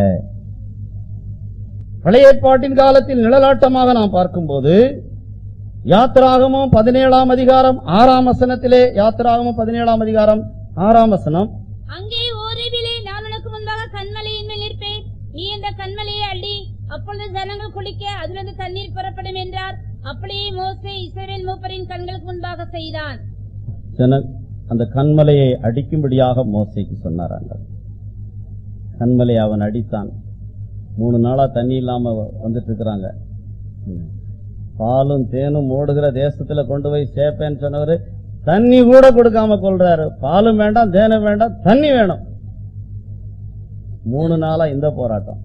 பழைய ஏற்பாட்டின் காலத்தில் நிழலாட்டமாக நாம் பார்க்கும்போது யாத்திராகமும் பதினேழாம் அதிகாரம் ஆறாம் வசனத்திலே யாத்திராகமும் பதினேழாம் அதிகாரம் ஆறாம் வசனம் அங்கே ஓரிவிலே நான் உனக்கு முன்பாக கண்மலையின் மேல் நிற்பேன் நீ இந்த கண்மலையை அள்ளி அப்பொழுது ஜனங்கள் குளிக்க அதிலிருந்து தண்ணீர் புறப்படும் என்றார் அப்படியே மோசே இஸ்ரவேல் மூப்பரின் கண்களுக்கு முன்பாக செய்தான் ஜன அந்த கண்மலையை அடிக்கும்படியாக மோசைக்கு சொன்னாராங்க கண்மலை அவன் அடித்தான் மூணு நாளா தண்ணி இல்லாம வந்துட்டு இருக்கிறாங்க ம். பாலும் தேனும் ஓடுகிற தேசத்துல கொண்டு போய் சேர்ப்பேன்னு சொன்னவரு தண்ணி கூட கொடுக்காம கொள்றாரு பாலும் வேண்டாம் தேனும் வேண்டாம் தண்ணி வேணும் மூணு நாளா இந்த போராட்டம்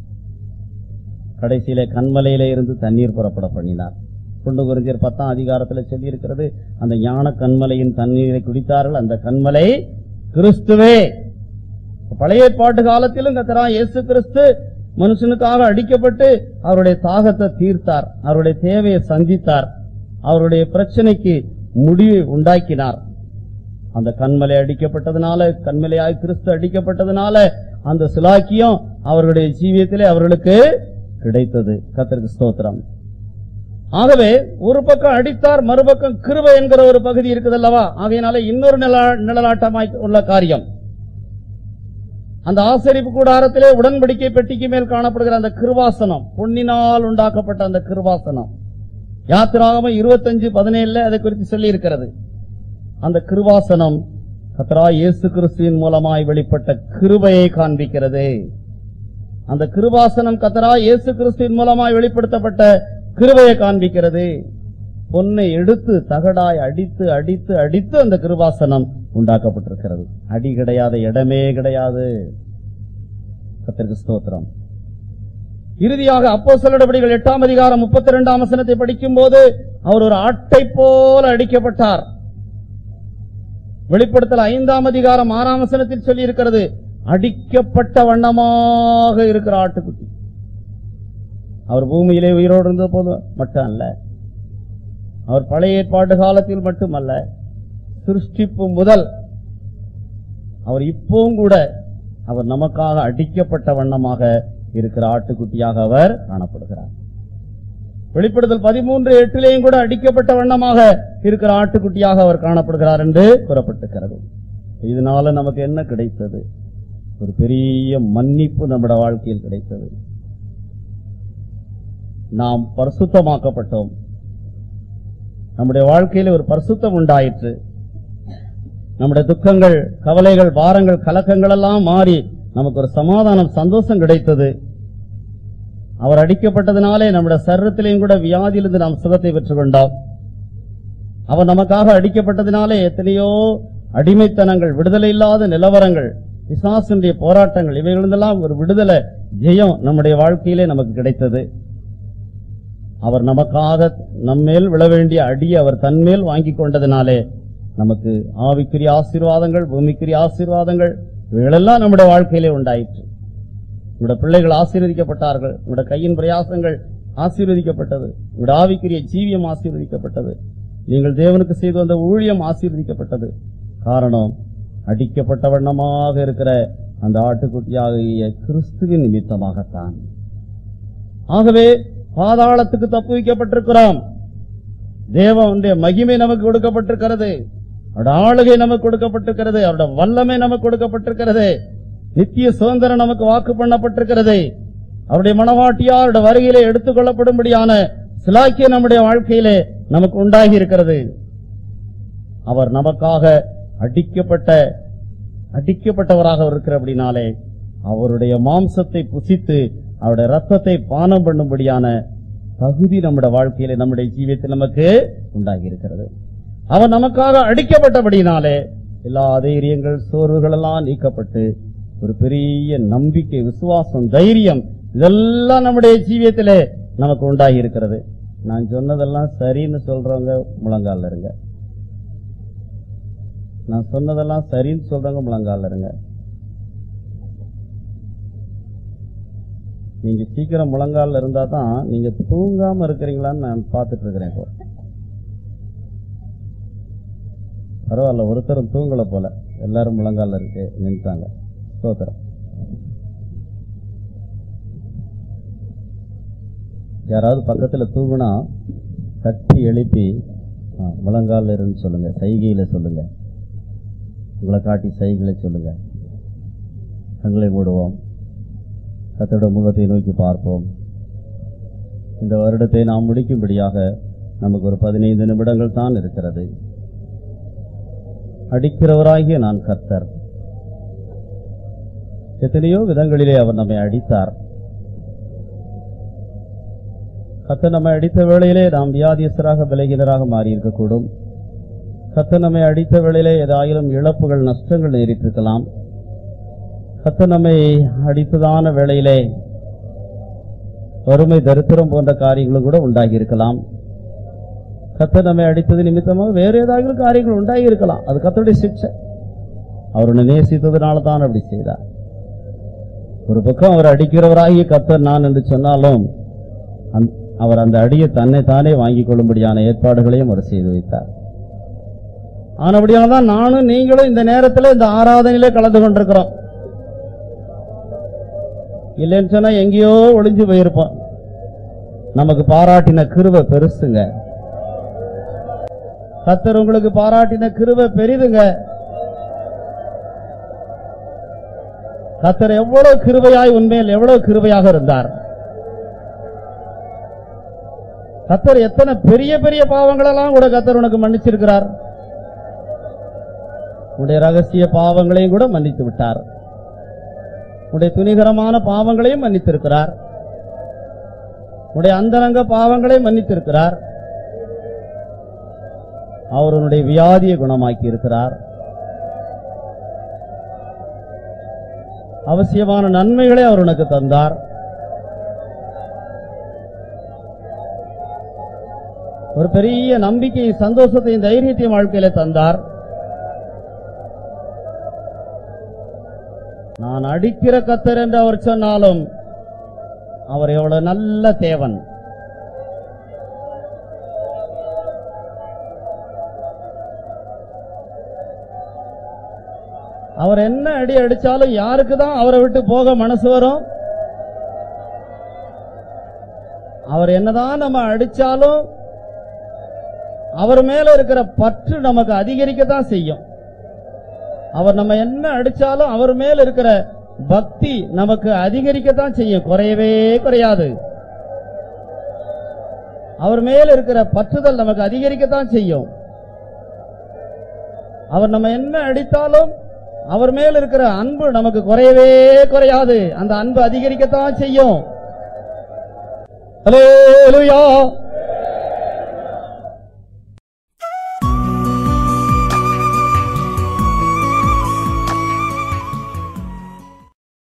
கடைசியில கண்மலையில இருந்து தண்ணீர் புறப்பட பண்ணினார் கொண்டு குறிஞ்சியர் பத்தாம் அதிகாரத்துல சொல்லி இருக்கிறது அந்த ஞான கண்மலையின் தண்ணீரை குடித்தார்கள் அந்த கண்மலை கிறிஸ்துவே பழைய ஏற்பாட்டு காலத்திலும் கத்தரா இயேசு கிறிஸ்து மனுஷனுக்காக அடிக்கப்பட்டு அவருடைய தாகத்தை தீர்த்தார் அவருடைய தேவையை சந்தித்தார் அவருடைய பிரச்சனைக்கு முடிவை உண்டாக்கினார் அந்த கண்மலை அடிக்கப்பட்டதுனால கண்மலையாய் கிறிஸ்து அடிக்கப்பட்டதுனால அந்த சிலாக்கியம் அவர்களுடைய ஜீவியத்திலே அவர்களுக்கு கிடைத்தது கத்தருக்கு ஸ்தோத்திரம் ஆகவே ஒரு பக்கம் அடித்தார் மறுபக்கம் கிருபை என்கிற ஒரு பகுதி இருக்குது அல்லவா ஆகையினால இன்னொரு நில- நிழலாட்டமாய் உள்ள காரியம் அந்த ஆசரிப்பு கூடாரத்திலே உடன்படிக்கை பெட்டிக்கு மேல் காணப்படுகிற அந்த கிருவாசனம் பொன்னினால் உண்டாக்கப்பட்ட அந்த கிருவாசனம் யாத்திராகம இருபத்தஞ்சு பதினேழுல அதை குறித்து சொல்லி இருக்கிறது அந்த கிருவாசனம் கத்ரா இயேசு கிறிஸ்துவின் மூலமாய் வெளிப்பட்ட கிருபையை காண்பிக்கிறது அந்த கிருபாசனம் கத்தரா இயேசு கிறிஸ்துவின் மூலமாய் வெளிப்படுத்தப்பட்ட கிருபையை காண்பிக்கிறது பொன்னை எடுத்து தகடாய் அடித்து அடித்து அடித்து அந்த கிருபாசனம் உண்டாக்கப்பட்டிருக்கிறது அடி கிடையாத இடமே கிடையாது கத்திற்கு ஸ்தோத்திரம் இறுதியாக அப்போ நடவடிக்கைகள் எட்டாம் அதிகாரம் முப்பத்தி இரண்டாம் வசனத்தை படிக்கும் போது அவர் ஒரு ஆட்டை போல அடிக்கப்பட்டார் வெளிப்படுத்தல் ஐந்தாம் அதிகாரம் ஆறாம் வசனத்தில் சொல்லி இருக்கிறது அடிக்கப்பட்ட வண்ணமாக இருக்கிற ஆட்டுக்குட்டி அவர் பூமியிலே உயிரோடு இருந்த போது மட்டும் அல்ல அவர் பழைய ஏற்பாட்டு காலத்தில் மட்டுமல்ல சிருஷ்டிப்பு முதல் அவர் இப்பவும் கூட அவர் நமக்காக அடிக்கப்பட்ட வண்ணமாக இருக்கிற ஆட்டுக்குட்டியாக அவர் காணப்படுகிறார் வெளிப்படுத்தல் பதிமூன்று எட்டிலேயும் கூட அடிக்கப்பட்ட வண்ணமாக இருக்கிற ஆட்டுக்குட்டியாக அவர் காணப்படுகிறார் என்று கூறப்பட்டிருக்கிறது இதனால நமக்கு என்ன கிடைத்தது ஒரு பெரிய மன்னிப்பு நம்முடைய வாழ்க்கையில் கிடைத்தது நாம் பரிசுத்தமாக்கப்பட்டோம் நம்முடைய வாழ்க்கையில் ஒரு பரிசுத்தம் உண்டாயிற்று நம்முடைய துக்கங்கள் கவலைகள் பாரங்கள் கலக்கங்கள் எல்லாம் மாறி நமக்கு ஒரு சமாதானம் சந்தோஷம் கிடைத்தது அவர் அடிக்கப்பட்டதினாலே நம்முடைய சரீரத்திலேயும் கூட வியாதியிலிருந்து நாம் சுகத்தை பெற்றுக் கொண்டோம் அவர் நமக்காக அடிக்கப்பட்டதினாலே எத்தனையோ அடிமைத்தனங்கள் விடுதலை இல்லாத நிலவரங்கள் பிசாசினுடைய போராட்டங்கள் இவைகளிருந்தெல்லாம் ஒரு விடுதலை ஜெயம் நம்முடைய வாழ்க்கையிலே நமக்கு கிடைத்தது அவர் நமக்காக நம்மேல் விழ வேண்டிய அடியை அவர் தன்மேல் வாங்கி கொண்டதினாலே நமக்கு ஆவிக்குரிய ஆசீர்வாதங்கள் பூமிக்குரிய ஆசீர்வாதங்கள் இவைகளெல்லாம் நம்முடைய வாழ்க்கையிலே உண்டாயிற்று நம்முடைய பிள்ளைகள் ஆசீர்வதிக்கப்பட்டார்கள் நம்முடைய கையின் பிரயாசங்கள் ஆசீர்வதிக்கப்பட்டது நம்முடைய ஆவிக்குரிய ஜீவியம் ஆசீர்வதிக்கப்பட்டது நீங்கள் தேவனுக்கு செய்து வந்த ஊழியம் ஆசீர்வதிக்கப்பட்டது காரணம் அடிக்கப்பட்ட வண்ணமாக இருக்கிற அந்த ஆட்டுக்குட்டியாகிய கிறிஸ்துவின் நிமித்தமாகத்தான் ஆகவே பாதாளத்துக்கு தப்பு வைக்கப்பட்டிருக்கிறோம் தேவனுடைய மகிமை நமக்கு கொடுக்கப்பட்டிருக்கிறது அவருடைய ஆளுகை நமக்கு கொடுக்கப்பட்டிருக்கிறது அவருடைய வல்லமை நமக்கு கொடுக்கப்பட்டிருக்கிறது நித்திய சுதந்திரம் நமக்கு வாக்கு பண்ணப்பட்டிருக்கிறது அவருடைய மனவாட்டியாருடைய வருகையிலே எடுத்துக் கொள்ளப்படும்படியான சிலாக்கிய நம்முடைய வாழ்க்கையிலே நமக்கு உண்டாகி இருக்கிறது அவர் நமக்காக அடிக்கப்பட்ட அடிக்கப்பட்டவராக இருக்கிறபடினாலே அவருடைய மாம்சத்தை புசித்து அவருடைய ரத்தத்தை பானம் பண்ணும்படியான தகுதி நம்முடைய வாழ்க்கையிலே நம்முடைய ஜீவியத்தில் நமக்கு உண்டாகி இருக்கிறது அவர் நமக்காக அடிக்கப்பட்டபடினாலே எல்லா தைரியங்கள் சோர்வுகள் எல்லாம் நீக்கப்பட்டு ஒரு பெரிய நம்பிக்கை விசுவாசம் தைரியம் இதெல்லாம் நம்முடைய ஜீவியத்திலே நமக்கு உண்டாகி இருக்கிறது நான் சொன்னதெல்லாம் சரின்னு சொல்றவங்க முழங்கால இருங்க நான் சொன்னதெல்லாம் சரின்னு சொல்றவங்க முழங்கால இருங்க நீங்க சீக்கிரம் முழங்கால இருந்தா தான் நீங்க தூங்காம இருக்கிறீங்களான்னு நான் பார்த்துட்டு இருக்கிறேன் இப்போ பரவாயில்ல ஒருத்தரும் தூங்கல போல எல்லாரும் முழங்கால இருக்கு நின்றாங்க ஸ்தோத்திரம் யாராவது பக்கத்துல தூங்குனா தட்டி எழுப்பி ஆ, முழங்கால இருந்து சொல்லுங்க சைகையில சொல்லுங்க உங்களை காட்டி சைகளை சொல்லுங்க கண்களை மூடுவோம் கத்தோட முகத்தை நோக்கி பார்ப்போம் இந்த வருடத்தை நாம் முடிக்கும்படியாக நமக்கு ஒரு பதினைந்து நிமிடங்கள் தான் இருக்கிறது அடிக்கிறவராகிய நான் கர்த்தர் எத்தனையோ விதங்களிலே அவர் நம்மை அடித்தார் கர்த்தர் நம்மை அடித்த வேளையிலே நாம் வியாதியஸ்தராக விலகினராக மாறி இருக்கக்கூடும் கர்த்தர் நம்மை அடித்த வேளையிலே ஏதாயிலும் இழப்புகள் நஷ்டங்கள் நேரிட்டிருக்கலாம் கர்த்தர் நம்மை அடித்ததான வேளையிலே வறுமை தரித்திரம் போன்ற காரியங்களும் கூட உண்டாகி இருக்கலாம் கர்த்தர் நம்மை அடித்தது நிமித்தமாக வேறு ஏதாவது காரியங்கள் உண்டாகி இருக்கலாம் அது கர்த்தருடைய சிக்ஷை அவர் உன்னை நேசித்ததுனால தான் அப்படி செய்தார் ஒரு பக்கம் அவர் அடிக்கிறவராகிய கர்த்தர் நான் என்று சொன்னாலும் அந்த- அவர் அந்த அடியை தன்னை தானே வாங்கிக் கொள்ளும்படியான ஏற்பாடுகளையும் அவர் செய்து வைத்தார் ஆனபடியால தான் நானும் நீங்களும் இந்த நேரத்தில் இந்த ஆராதனையிலே கலந்து கொண்டிருக்கிறோம் இல்லைன்னு சொன்னா எங்கேயோ ஒளிஞ்சு போயிருப்போம் நமக்கு பாராட்டின கிருபை பெருசுங்க கத்தர் உங்களுக்கு பாராட்டின கிருபை பெரிதுங்க கத்தர் எவ்வளவு கிருபையாய் உண்மையில் எவ்வளவு கிருபையாக இருந்தார் கத்தர் எத்தனை பெரிய பெரிய பாவங்களெல்லாம் கூட கத்தர் உனக்கு மன்னிச்சிருக்கிறார் உன்னுடைய ரகசிய பாவங்களையும் கூட மன்னித்து விட்டார் உன்னுடைய துணிகரமான பாவங்களையும் மன்னித்திருக்கிறார் உன்னுடைய அந்தரங்க பாவங்களையும் மன்னித்திருக்கிறார் அவர் உன்னுடைய வியாதியை குணமாக்கி இருக்கிறார் அவசியமான நன்மைகளை அவர் உனக்கு தந்தார் ஒரு பெரிய நம்பிக்கையும் சந்தோஷத்தையும் தைரியத்தையும் வாழ்க்கையில தந்தார் நான் அடிக்கிற கத்தர் என்று அவர் சொன்னாலும் அவர் எவ்வளவு நல்ல தேவன் அவர் என்ன அடி அடிச்சாலும் யாருக்கு தான் அவரை விட்டு போக மனசு வரும் அவர் என்னதான் நம்ம அடிச்சாலும் அவர் மேல இருக்கிற பற்று நமக்கு அதிகரிக்கத்தான் செய்யும் அவர் நம்ம என்ன அடிச்சாலும் அவர் மேல இருக்கிற பக்தி நமக்கு அதிகரிக்கத்தான் செய்யும் குறையவே குறையாது அவர் மேல இருக்கிற பற்றுதல் நமக்கு அதிகரிக்கத்தான் செய்யும் அவர் நம்ம என்ன அடித்தாலும் அவர் மேல் இருக்கிற அன்பு நமக்கு குறையவே குறையாது அந்த அன்பு அதிகரிக்கத்தான் செய்யும் ஹalleluya